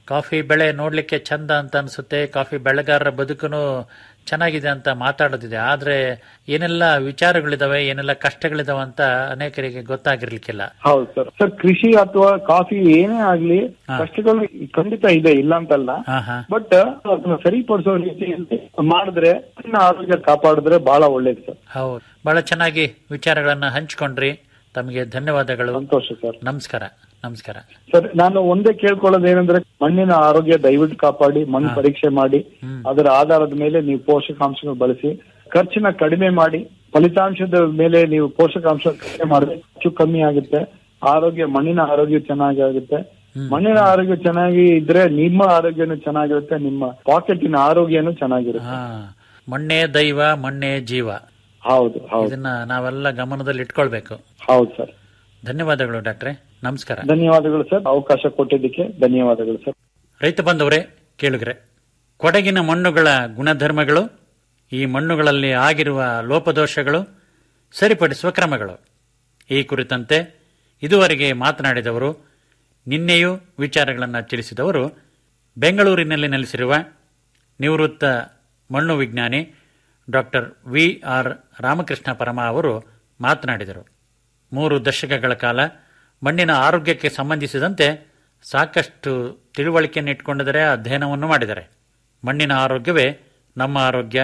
ಕಾಫಿ ಬೆಳೆ ನೋಡ್ಲಿಕ್ಕೆ ಚಂದ ಅಂತ ಅನ್ಸುತ್ತೆ ಕಾಫಿ ಬೆಳೆಗಾರರ ಬದುಕುನು ಚೆನ್ನಾಗಿದೆ ಅಂತ ಮಾತಾಡೋದಿದೆ ಆದ್ರೆ ಏನೆಲ್ಲ ವಿಚಾರಗಳಿದಾವೆ ಏನೆಲ್ಲ ಕಷ್ಟಗಳಿದಾವೆ ಅಂತ ಅನೇಕರಿಗೆ ಗೊತ್ತಾಗಿರ್ಲಿಕ್ಕಿಲ್ಲ ಹೌದು ಸರ್ ಸರ್ ಕೃಷಿ ಅಥವಾ ಕಾಫಿ ಏನೇ ಆಗ್ಲಿ ಕಷ್ಟಗಳು ಖಂಡಿತ ಇದೆ ಇಲ್ಲ ಅಂತಲ್ಲ ಹಾ ಹಾ ಬಟ್ ಅದನ್ನ ಸರಿಪಡಿಸೋ ರೀತಿಯಲ್ಲಿ ಮಾಡಿದ್ರೆ ಅದನ್ನ ಆರೋಗ್ಯ ಕಾಪಾಡಿದ್ರೆ ಬಹಳ ಒಳ್ಳೇದು ಸರ್ ಹೌದು ಬಹಳ ಚೆನ್ನಾಗಿ ವಿಚಾರಗಳನ್ನ ಹಂಚಿಕೊಂಡ್ರಿ ತಮಗೆ ಧನ್ಯವಾದಗಳು ಸಂತೋಷ ಸರ್ ನಮಸ್ಕಾರ ನಮಸ್ಕಾರ ಸರ್ ನಾನು ಒಂದೇ ಕೇಳ್ಕೊಳ್ಳೋದು ಏನಂದ್ರೆ ಮಣ್ಣಿನ ಆರೋಗ್ಯ ದಯವಿಟ್ಟು ಕಾಪಾಡಿ ಮಣ್ಣು ಪರೀಕ್ಷೆ ಮಾಡಿ ಅದರ ಆಧಾರದ ಮೇಲೆ ನೀವು ಪೋಷಕಾಂಶಗಳು ಬಳಸಿ ಖರ್ಚನ್ನ ಕಡಿಮೆ ಮಾಡಿ ಫಲಿತಾಂಶದ ಮೇಲೆ ನೀವು ಪೋಷಕಾಂಶ ಕಡಿಮೆ ಮಾಡಿದ್ರೆ ಹೆಚ್ಚು ಕಮ್ಮಿ ಆಗುತ್ತೆ ಆರೋಗ್ಯ ಮಣ್ಣಿನ ಆರೋಗ್ಯ ಚೆನ್ನಾಗಾಗುತ್ತೆ ಮಣ್ಣಿನ ಆರೋಗ್ಯ ಚೆನ್ನಾಗಿ ಇದ್ರೆ ನಿಮ್ಮ ಆರೋಗ್ಯನೂ ಚೆನ್ನಾಗಿರುತ್ತೆ ನಿಮ್ಮ ಪಾಕೆಟಿನ ಆರೋಗ್ಯನೂ ಚೆನ್ನಾಗಿರುತ್ತೆ ಹಾ ಮಣ್ಣೇ ದೈವ ಮಣ್ಣೇ ಜೀವ ಹೌದು ಹೌದು ಇದನ್ನ ನಾವೆಲ್ಲ ಗಮನದಲ್ಲಿ ಇಟ್ಕೊಳ್ಬೇಕು ಹೌದು ಸರ್ ಧನ್ಯವಾದಗಳು ಡಾಕ್ಟ್ರೆ ನಮಸ್ಕಾರ ಧನ್ಯವಾದಗಳು ಸರ್ ಅವಕಾಶ ಕೊಟ್ಟಿದ್ದಕ್ಕೆ ಧನ್ಯವಾದಗಳು ಸರ್ ರೈತ ಬಂದವರೇ ಕೇಳುಗ್ರೆ ಕೊಡಗಿನ ಮಣ್ಣುಗಳ ಗುಣಧರ್ಮಗಳು ಈ ಮಣ್ಣುಗಳಲ್ಲಿ ಆಗಿರುವ ಲೋಪದೋಷಗಳು ಸರಿಪಡಿಸುವ ಕ್ರಮಗಳು ಈ ಕುರಿತಂತೆ ಇದುವರೆಗೆ ಮಾತನಾಡಿದವರು ನಿನ್ನೆಯೂ ವಿಚಾರಗಳನ್ನು ತಿಳಿಸಿದವರು ಬೆಂಗಳೂರಿನಲ್ಲಿ ನೆಲೆಸಿರುವ ನಿವೃತ್ತ ಮಣ್ಣು ವಿಜ್ಞಾನಿ ಡಾಕ್ಟರ್ ವಿ ಆರ್ ರಾಮಕೃಷ್ಣ ಪರಮ ಅವರು ಮಾತನಾಡಿದರು ಮೂರು ದಶಕಗಳ ಕಾಲ ಮಣ್ಣಿನ ಆರೋಗ್ಯಕ್ಕೆ ಸಂಬಂಧಿಸಿದಂತೆ ಸಾಕಷ್ಟು ತಿಳುವಳಿಕೆಯನ್ನು ಇಟ್ಕೊಂಡಿದ್ದಾರೆ ಅಧ್ಯಯನವನ್ನು ಮಾಡಿದ್ದಾರೆ ಮಣ್ಣಿನ ಆರೋಗ್ಯವೇ ನಮ್ಮ ಆರೋಗ್ಯ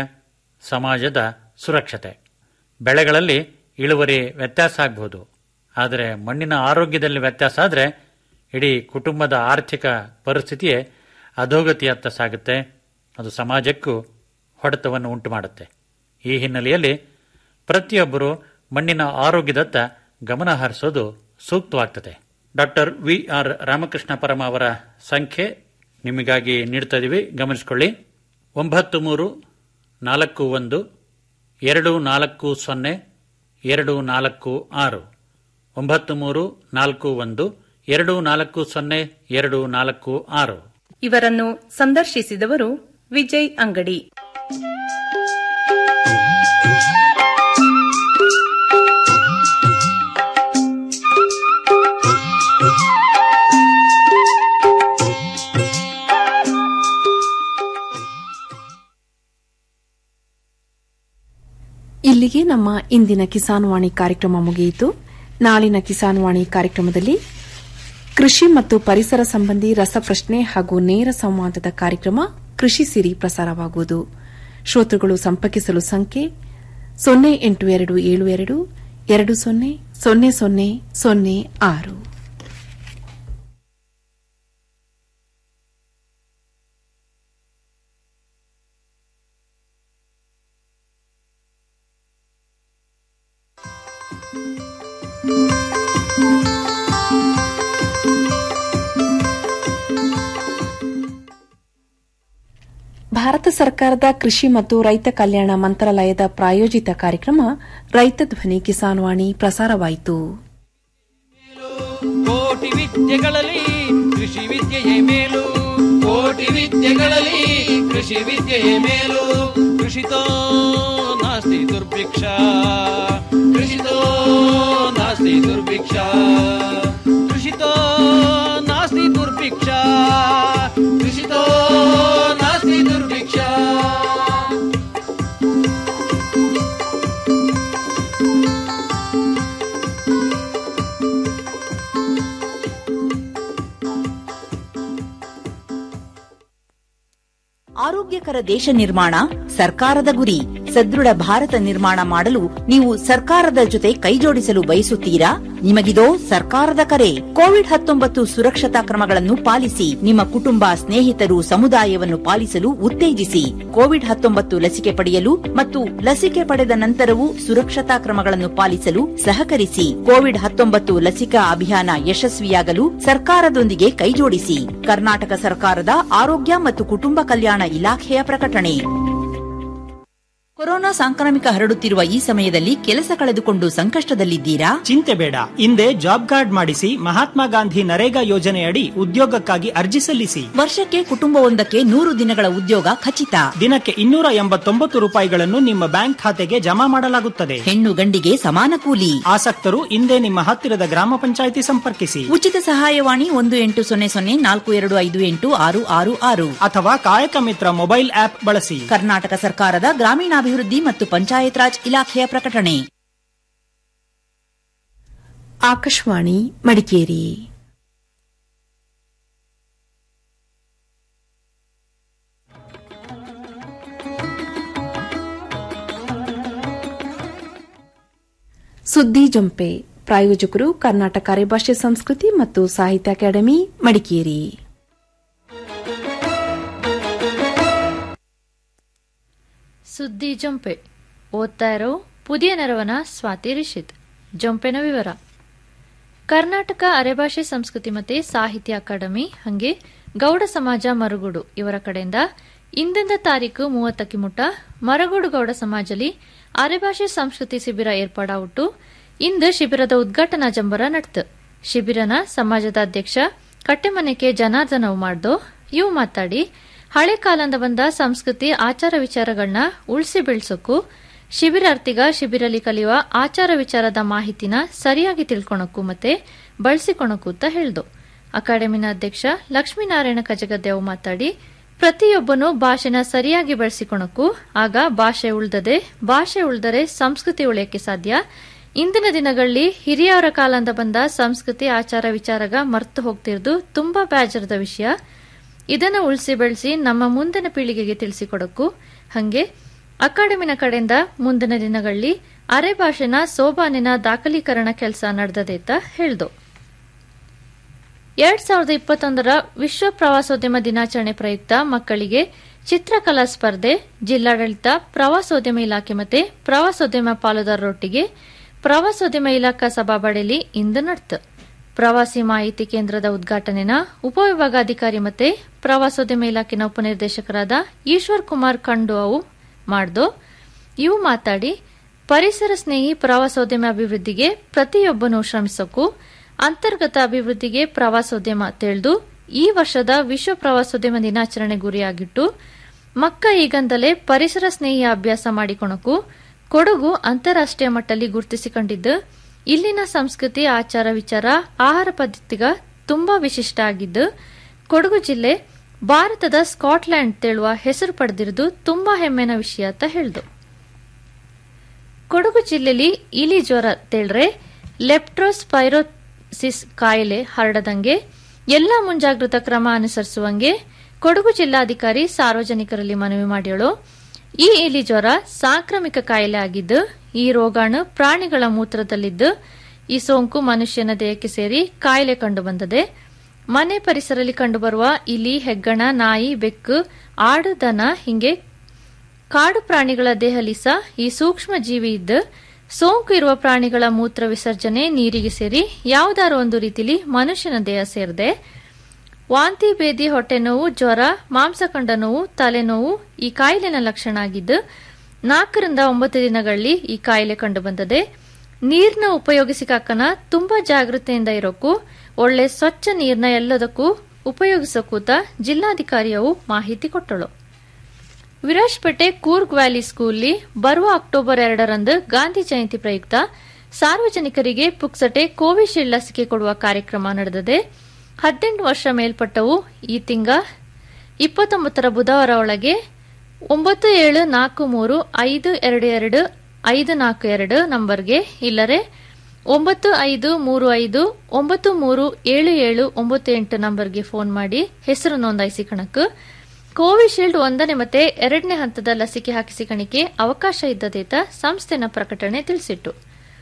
ಸಮಾಜದ ಸುರಕ್ಷತೆ ಬೆಳೆಗಳಲ್ಲಿ ಇಳುವರಿ ವ್ಯತ್ಯಾಸ ಆಗಬಹುದು ಆದರೆ ಮಣ್ಣಿನ ಆರೋಗ್ಯದಲ್ಲಿ ವ್ಯತ್ಯಾಸ ಆದರೆ ಇಡೀ ಕುಟುಂಬದ ಆರ್ಥಿಕ ಪರಿಸ್ಥಿತಿಯೇ ಅಧೋಗತಿಯತ್ತ ಸಾಗುತ್ತೆ ಅದು ಸಮಾಜಕ್ಕೂ ಹೊಡೆತವನ್ನು ಉಂಟು ಮಾಡುತ್ತೆ ಈ ಹಿನ್ನೆಲೆಯಲ್ಲಿ ಪ್ರತಿಯೊಬ್ಬರು ಮಣ್ಣಿನ ಆರೋಗ್ಯದತ್ತ ಗಮನ ಹರಿಸೋದು ಸೂಕ್ತವಾಗ್ತದೆ ಡಾಕ್ಟರ್ ವಿ ಆರ್ ರಾಮಕೃಷ್ಣ ಪರಮ ಅವರ ಸಂಖ್ಯೆ ನಿಮಗಾಗಿ ನೀಡ್ತಾ ಇದೀವಿ ಗಮನಿಸಿಕೊಳ್ಳಿ ಒಂಬತ್ತು ಮೂರು ನಾಲ್ಕು ಒಂದು ಎರಡು ನಾಲ್ಕು ಸೊನ್ನೆ ಎರಡು ನಾಲ್ಕು ಆರು ಒಂಬತ್ತು ಮೂರು ನಾಲ್ಕು ಒಂದು ಎರಡು ನಾಲ್ಕು ಸೊನ್ನೆ ಎರಡು ನಾಲ್ಕು ಆರು ಇವರನ್ನು ಸಂದರ್ಶಿಸಿದವರು ವಿಜಯ್ ಅಂಗಡಿ ಇಲ್ಲಿಗೆ ನಮ್ಮ ಇಂದಿನ ಕಿಸಾನ್ ವಾಣಿ ಕಾರ್ಯಕ್ರಮ ಮುಗಿಯಿತು ನಾಳಿನ ಕಿಸಾನ್ ವಾಣಿ ಕಾರ್ಯಕ್ರಮದಲ್ಲಿ ಕೃಷಿ ಮತ್ತು ಪರಿಸರ ಸಂಬಂಧಿ ರಸಪ್ರಶ್ನೆ ಹಾಗೂ ನೇರ ಸಂವಾದದ ಕಾರ್ಯಕ್ರಮ ಕೃಷಿ ಸಿರಿ ಪ್ರಸಾರವಾಗುವುದು ಶ್ರೋತೃಗಳು ಸಂಪರ್ಕಿಸಲು ಸಂಖ್ಯೆ ಸೊನ್ನೆ ಎಂಟು ಎರಡು ಏಳು ಎರಡು ಎರಡು ಸೊನ್ನೆ ಸೊನ್ನೆ ಸೊನ್ನೆ ಸೊನ್ನೆ ಆರು ಭಾರತ ಸರ್ಕಾರದ ಕೃಷಿ ಮತ್ತು ರೈತ ಕಲ್ಯಾಣ ಮಂತ್ರಾಲಯದ ಪ್ರಾಯೋಜಿತ ಕಾರ್ಯಕ್ರಮ ರೈತ ಧ್ವನಿ ಕಿಸಾನ್ ವಾಣಿ ಪ್ರಸಾರವಾಯಿತು ಕೋಟಿ ವಿದ್ಯೆಗಳಲ್ಲಿ ಕೃಷಿ ವಿದ್ಯೆಯೇ ಮೇಲು ಕೋಟಿ ವಿದ್ಯೆಗಳಲ್ಲಿ ಕೃಷಿ ವಿದ್ಯೆಯೇ ಮೇಲು ಕೃಷಿತೋ ನಾಸ್ತಿ ದುರ್ಭಿಕ್ಷ ಕೃಷಿತೋ ನಾಸ್ತಿ ದುರ್ಭಿಕ್ಷ ಕೃಷಿತೋ ನಾಸ್ತಿ ದುರ್ಭಿಕ್ಷ ಕೃಷಿತೋ ನಾಸ್ತಿ ದುರ್ಭಿಕ್ಷ ಆರೋಗ್ಯಕರ ದೇಶ ನಿರ್ಮಾಣ ಸರ್ಕಾರದ ಗುರಿ ಸದೃಢ ಭಾರತ ನಿರ್ಮಾಣ ಮಾಡಲು ನೀವು ಸರ್ಕಾರದ ಜೊತೆ ಕೈಜೋಡಿಸಲು ಬಯಸುತ್ತೀರಾ ನಿಮಗಿದೋ ಸರ್ಕಾರದ ಕರೆ ಕೋವಿಡ್ ಹತ್ತೊಂಬತ್ತು ಸುರಕ್ಷತಾ ಕ್ರಮಗಳನ್ನು ಪಾಲಿಸಿ ನಿಮ್ಮ ಕುಟುಂಬ ಸ್ನೇಹಿತರು ಸಮುದಾಯವನ್ನು ಪಾಲಿಸಲು ಉತ್ತೇಜಿಸಿ ಕೋವಿಡ್ ಹತ್ತೊಂಬತ್ತು ಲಸಿಕೆ ಪಡೆಯಲು ಮತ್ತು ಲಸಿಕೆ ಪಡೆದ ನಂತರವೂ ಸುರಕ್ಷತಾ ಕ್ರಮಗಳನ್ನು ಪಾಲಿಸಲು ಸಹಕರಿಸಿ ಕೋವಿಡ್ ಹತ್ತೊಂಬತ್ತು ಲಸಿಕಾ ಅಭಿಯಾನ ಯಶಸ್ವಿಯಾಗಲು ಸರ್ಕಾರದೊಂದಿಗೆ ಕೈಜೋಡಿಸಿ ಕರ್ನಾಟಕ ಸರ್ಕಾರದ ಆರೋಗ್ಯ ಮತ್ತು ಕುಟುಂಬ ಕಲ್ಯಾಣ ಇಲಾಖೆಯ ಪ್ರಕಟಣೆ ಕೊರೋನಾ ಸಾಂಕ್ರಾಮಿಕ ಹರಡುತ್ತಿರುವ ಈ ಸಮಯದಲ್ಲಿ ಕೆಲಸ ಕಳೆದುಕೊಂಡು ಸಂಕಷ್ಟದಲ್ಲಿದ್ದೀರಾ ಚಿಂತೆ ಬೇಡ ಹಿಂದೆ ಜಾಬ್ ಕಾರ್ಡ್ ಮಾಡಿಸಿ ಮಹಾತ್ಮ ಗಾಂಧಿ ನರೇಗಾ ಯೋಜನೆಯಡಿ ಉದ್ಯೋಗಕ್ಕಾಗಿ ಅರ್ಜಿ ಸಲ್ಲಿಸಿ ವರ್ಷಕ್ಕೆ ಕುಟುಂಬವೊಂದಕ್ಕೆ ನೂರು ದಿನಗಳ ಉದ್ಯೋಗ ಖಚಿತ ದಿನಕ್ಕೆ ಇನ್ನೂರ ಎಂಬತ್ತೊಂಬತ್ತು ರೂಪಾಯಿಗಳನ್ನು ನಿಮ್ಮ ಬ್ಯಾಂಕ್ ಖಾತೆಗೆ ಜಮಾ ಮಾಡಲಾಗುತ್ತದೆ ಹೆಣ್ಣು ಗಂಡಿಗೆ ಸಮಾನ ಕೂಲಿ ಆಸಕ್ತರು ಹಿಂದೆ ನಿಮ್ಮ ಹತ್ತಿರದ ಗ್ರಾಮ ಪಂಚಾಯಿತಿ ಸಂಪರ್ಕಿಸಿ ಉಚಿತ ಸಹಾಯವಾಣಿ ಒಂದು ಎಂಟು ಸೊನ್ನೆ ಸೊನ್ನೆ ನಾಲ್ಕು ಎರಡು ಐದು ಎಂಟು ಆರು ಆರು ಆರು ಅಥವಾ ಕಾಯಕ ಮಿತ್ರ ಮೊಬೈಲ್ ಆಪ್ ಬಳಸಿ ಕರ್ನಾಟಕ ಸರ್ಕಾರದ ಗ್ರಾಮೀಣಾಭಿವೃದ್ಧಿ ಮತ್ತು ಪಂಚಾಯತ್ ರಾಜ್ ಇಲಾಖೆಯ ಪ್ರಕಟಣೆ ಆಕಾಶವಾಣಿ ಮಡಿಕೇರಿ ಸುದ್ದಿ ಜಂಪೆ ಪ್ರಾಯೋಜಕರು ಕರ್ನಾಟಕ ಅರೆಭಾಷೆ ಸಂಸ್ಕೃತಿ ಮತ್ತು ಸಾಹಿತ್ಯ ಅಕಾಡೆಮಿ ಮಡಿಕೇರಿ ಸುದ್ದಿ ಜೊಂಪೆ ಓದ್ತಾ ಇರೋ ಪುದಿಯ ನೆರವನ ಸ್ವಾತಿ ರಿಷಿತ್ ಜೊಂಪೆನ ವಿವರ ಕರ್ನಾಟಕ ಅರೆಭಾಷೆ ಸಂಸ್ಕೃತಿ ಮತ್ತು ಸಾಹಿತ್ಯ ಅಕಾಡೆಮಿ ಹಂಗೆ ಗೌಡ ಸಮಾಜ ಮರುಗುಡು ಇವರ ಕಡೆಯಿಂದ ಇಂದಿಂದ ತಾರೀಕು ಮೂವತ್ತಕ್ಕೆ ಮುಟ್ಟ ಮರಗೋಡು ಗೌಡ ಸಮಾಜಲಿ ಅರೆಭಾಷೆ ಸಂಸ್ಕೃತಿ ಶಿಬಿರ ಏರ್ಪಾಡಾವುಟ್ಟು ಇಂದು ಶಿಬಿರದ ಉದ್ಘಾಟನಾ ಜಂಬರ ನಡ್ತು ಶಿಬಿರನ ಸಮಾಜದ ಅಧ್ಯಕ್ಷ ಕಟ್ಟೆಮನೆಗೆ ಜನಾರ್ದನವು ಮಾಡ್ದು ಇವು ಮಾತಾಡಿ ಹಳೆ ಕಾಲದಿಂದ ಬಂದ ಸಂಸ್ಕೃತಿ ಆಚಾರ ವಿಚಾರಗಳನ್ನ ಉಳಿಸಿ ಬೆಳೆಸೋಕು ಶಿಬಿರಾರ್ಥಿಗ ಶಿಬಿರಲ್ಲಿ ಕಲಿಯುವ ಆಚಾರ ವಿಚಾರದ ಮಾಹಿತಿನ ಸರಿಯಾಗಿ ತಿಳ್ಕೊಳಕ್ಕೂ ಮತ್ತೆ ಬಳಸಿಕೊಳಕ್ಕೂ ಅಂತ ಹೇಳ್ದು ಅಕಾಡೆಮಿನ ಅಧ್ಯಕ್ಷ ಲಕ್ಷ್ಮೀನಾರಾಯಣ ಕಜಗದ್ದೆವು ಮಾತಾಡಿ ಪ್ರತಿಯೊಬ್ಬನು ಭಾಷೆನ ಸರಿಯಾಗಿ ಬಳಸಿಕೊಳಕ್ಕೂ ಆಗ ಭಾಷೆ ಉಳ್ದದೆ ಭಾಷೆ ಉಳ್ದರೆ ಸಂಸ್ಕೃತಿ ಉಳಿಯಕ್ಕೆ ಸಾಧ್ಯ ಇಂದಿನ ದಿನಗಳಲ್ಲಿ ಹಿರಿಯರ ಕಾಲದಿಂದ ಬಂದ ಸಂಸ್ಕೃತಿ ಆಚಾರ ವಿಚಾರಗ ಮರ್ತು ಹೋಗ್ತಿರೋದು ತುಂಬಾ ಬೇಜಾರದ ವಿಷಯ ಇದನ್ನ ಉಳಿಸಿ ಬೆಳೆಸಿ ನಮ್ಮ ಮುಂದಿನ ಪೀಳಿಗೆಗೆ ತಿಳಿಸಿಕೊಡಕ್ಕೂ ಹಂಗೆ ಅಕಾಡೆಮಿನ ಕಡೆಯಿಂದ ಮುಂದಿನ ದಿನಗಳಲ್ಲಿ ಅರೆ ಭಾಷೆನ ಸೋಬಾನಿನ ದಾಖಲೀಕರಣ ಕೆಲಸ ನಡೆದದೆ ಅಂತ ಹೇಳ್ದು ಎರಡ್ ಸಾವಿರದ ಇಪ್ಪತ್ತೊಂದರ ವಿಶ್ವ ಪ್ರವಾಸೋದ್ಯಮ ದಿನಾಚರಣೆ ಪ್ರಯುಕ್ತ ಮಕ್ಕಳಿಗೆ ಚಿತ್ರಕಲಾ ಸ್ಪರ್ಧೆ ಜಿಲ್ಲಾಡಳಿತ ಪ್ರವಾಸೋದ್ಯಮ ಇಲಾಖೆ ಮತ್ತೆ ಪ್ರವಾಸೋದ್ಯಮ ಪಾಲುದಾರರೊಟ್ಟಿಗೆ ಪ್ರವಾಸೋದ್ಯಮ ಇಲಾಖಾ ಸಭಾಬಡೆಯಲ್ಲಿ ಇಂದು ನಡೆತು ಪ್ರವಾಸಿ ಮಾಹಿತಿ ಕೇಂದ್ರದ ಉದ್ಘಾಟನೆನ ಉಪವಿಭಾಗಾಧಿಕಾರಿ ಮತ್ತೆ ಪ್ರವಾಸೋದ್ಯಮ ಇಲಾಖೆನ ಉಪನಿರ್ದೇಶಕರಾದ ಈಶ್ವರ್ ಕುಮಾರ್ ಖಂಡು ಅವು ಮಾಡ್ದು ಇವು ಮಾತಾಡಿ ಪರಿಸರ ಸ್ನೇಹಿ ಪ್ರವಾಸೋದ್ಯಮ ಅಭಿವೃದ್ಧಿಗೆ ಪ್ರತಿಯೊಬ್ಬನೂ ಶ್ರಮಿಸೋಕು ಅಂತರ್ಗತ ಅಭಿವೃದ್ಧಿಗೆ ಪ್ರವಾಸೋದ್ಯಮ ತಿಳಿದು ಈ ವರ್ಷದ ವಿಶ್ವ ಪ್ರವಾಸೋದ್ಯಮ ದಿನಾಚರಣೆ ಗುರಿಯಾಗಿಟ್ಟು ಮಕ್ಕ ಈಗಂದಲೇ ಪರಿಸರ ಸ್ನೇಹಿ ಅಭ್ಯಾಸ ಮಾಡಿಕೊಳಕು ಕೊಡಗು ಅಂತಾರಾಷ್ಟ್ರೀಯ ಮಟ್ಟದಲ್ಲಿ ಗುರುತಿಸಿಕೊಂಡಿದ್ದು ಇಲ್ಲಿನ ಸಂಸ್ಕೃತಿ ಆಚಾರ ವಿಚಾರ ಆಹಾರ ಪದ್ಧತಿಗ ತುಂಬಾ ವಿಶಿಷ್ಟ ಆಗಿದ್ದು ಕೊಡಗು ಜಿಲ್ಲೆ ಭಾರತದ ಸ್ಕಾಟ್ಲ್ಯಾಂಡ್ ತೇಳುವ ಹೆಸರು ಪಡೆದಿರುವುದು ತುಂಬಾ ಹೆಮ್ಮೆನ ವಿಷಯ ಅಂತ ಹೇಳ್ದು ಕೊಡಗು ಜಿಲ್ಲೆಯಲ್ಲಿ ಇಲಿ ಜ್ವರ ತೇಳ್ರೆ ಲೆಪ್ಟ್ರೋಸ್ಪೈರೋಸಿಸ್ ಕಾಯಿಲೆ ಹರಡದಂಗೆ ಎಲ್ಲಾ ಮುಂಜಾಗ್ರತಾ ಕ್ರಮ ಅನುಸರಿಸುವಂಗೆ ಕೊಡಗು ಜಿಲ್ಲಾಧಿಕಾರಿ ಸಾರ್ವಜನಿಕರಲ್ಲಿ ಮನವಿ ಮಾಡಿಯಳು ಈ ಇಲಿ ಜ್ವರ ಸಾಂಕ್ರಾಮಿಕ ಕಾಯಿಲೆ ಆಗಿದ್ದು ಈ ರೋಗಾಣು ಪ್ರಾಣಿಗಳ ಮೂತ್ರದಲ್ಲಿದ್ದು ಈ ಸೋಂಕು ಮನುಷ್ಯನ ದೇಹಕ್ಕೆ ಸೇರಿ ಕಾಯಿಲೆ ಕಂಡುಬಂದದೆ ಮನೆ ಪರಿಸರದಲ್ಲಿ ಕಂಡುಬರುವ ಇಲಿ ಹೆಗ್ಗಣ ನಾಯಿ ಬೆಕ್ಕು ಆಡು ದನ ಹಿಂಗೆ ಕಾಡು ಪ್ರಾಣಿಗಳ ದೇಹಲಿ ಸಹ ಈ ಸೂಕ್ಷ್ಮ ಜೀವಿ ಇದ್ದು ಸೋಂಕು ಇರುವ ಪ್ರಾಣಿಗಳ ಮೂತ್ರ ವಿಸರ್ಜನೆ ನೀರಿಗೆ ಸೇರಿ ಯಾವುದಾರು ಒಂದು ರೀತಿಲಿ ಮನುಷ್ಯನ ದೇಹ ಸೇರಿದೆ ವಾಂತಿ ಬೇದಿ ಹೊಟ್ಟೆ ನೋವು ಜ್ವರ ಮಾಂಸಖಂಡ ನೋವು ತಲೆನೋವು ಈ ಕಾಯಿಲೆನ ಲಕ್ಷಣ ಆಗಿದ್ದು ನಾಲ್ಕರಿಂದ ಒಂಬತ್ತು ದಿನಗಳಲ್ಲಿ ಈ ಕಾಯಿಲೆ ಕಂಡುಬಂದದೆ ನೀರ್ನ ಉಪಯೋಗಿಸಿಕಾಕನ ತುಂಬಾ ಜಾಗೃತೆಯಿಂದ ಇರೋಕು ಒಳ್ಳೆ ಸ್ವಚ್ಛ ನೀರ್ನ ಎಲ್ಲದಕ್ಕೂ ಉಪಯೋಗಿಸಕೂತ ಜಿಲ್ಲಾಧಿಕಾರಿಯವು ಮಾಹಿತಿ ಕೊಟ್ಟಳು ವಿರಾಜ್ಪೇಟೆ ಕೂರ್ಗ್ ವ್ಯಾಲಿ ಸ್ಕೂಲ್ಲಿ ಬರುವ ಅಕ್ಟೋಬರ್ ಎರಡರಂದು ಗಾಂಧಿ ಜಯಂತಿ ಪ್ರಯುಕ್ತ ಸಾರ್ವಜನಿಕರಿಗೆ ಪುಕ್ಸಟೆ ಕೋವಿಶೀಲ್ಡ್ ಲಸಿಕೆ ಕೊಡುವ ಕಾರ್ಯಕ್ರಮ ನಡೆದಿದೆ ಹದಿನೆಂಟು ವರ್ಷ ಮೇಲ್ಪಟ್ಟವು ಈ ತಿಂಗ ಇಪ್ಪತ್ತೊಂಬತ್ತರ ಬುಧವಾರ ಒಳಗೆ ಒಂಬತ್ತು ಏಳು ನಾಲ್ಕು ಮೂರು ಐದು ಎರಡು ಎರಡು ಐದು ನಾಲ್ಕು ಎರಡು ನಂಬರ್ಗೆ ಇಲ್ಲರೆ ಒಂಬತ್ತು ಐದು ಮೂರು ಐದು ಒಂಬತ್ತು ಮೂರು ಏಳು ಏಳು ಒಂಬತ್ತು ಎಂಟು ನಂಬರ್ಗೆ ಫೋನ್ ಮಾಡಿ ಹೆಸರು ನೋಂದಾಯಿಸಿಕಣಕ್ಕೆ ಕೋವಿಶೀಲ್ಡ್ ಒಂದನೇ ಮತ್ತೆ ಎರಡನೇ ಹಂತದ ಲಸಿಕೆ ಹಾಕಿಸಿಕಣಿಕೆ ಅವಕಾಶ ಇದ್ದದೇತ ಸಂಸ್ಥೆನ ಪ್ರಕಟಣೆ ತಿಳಿಸಿಟ್ಟು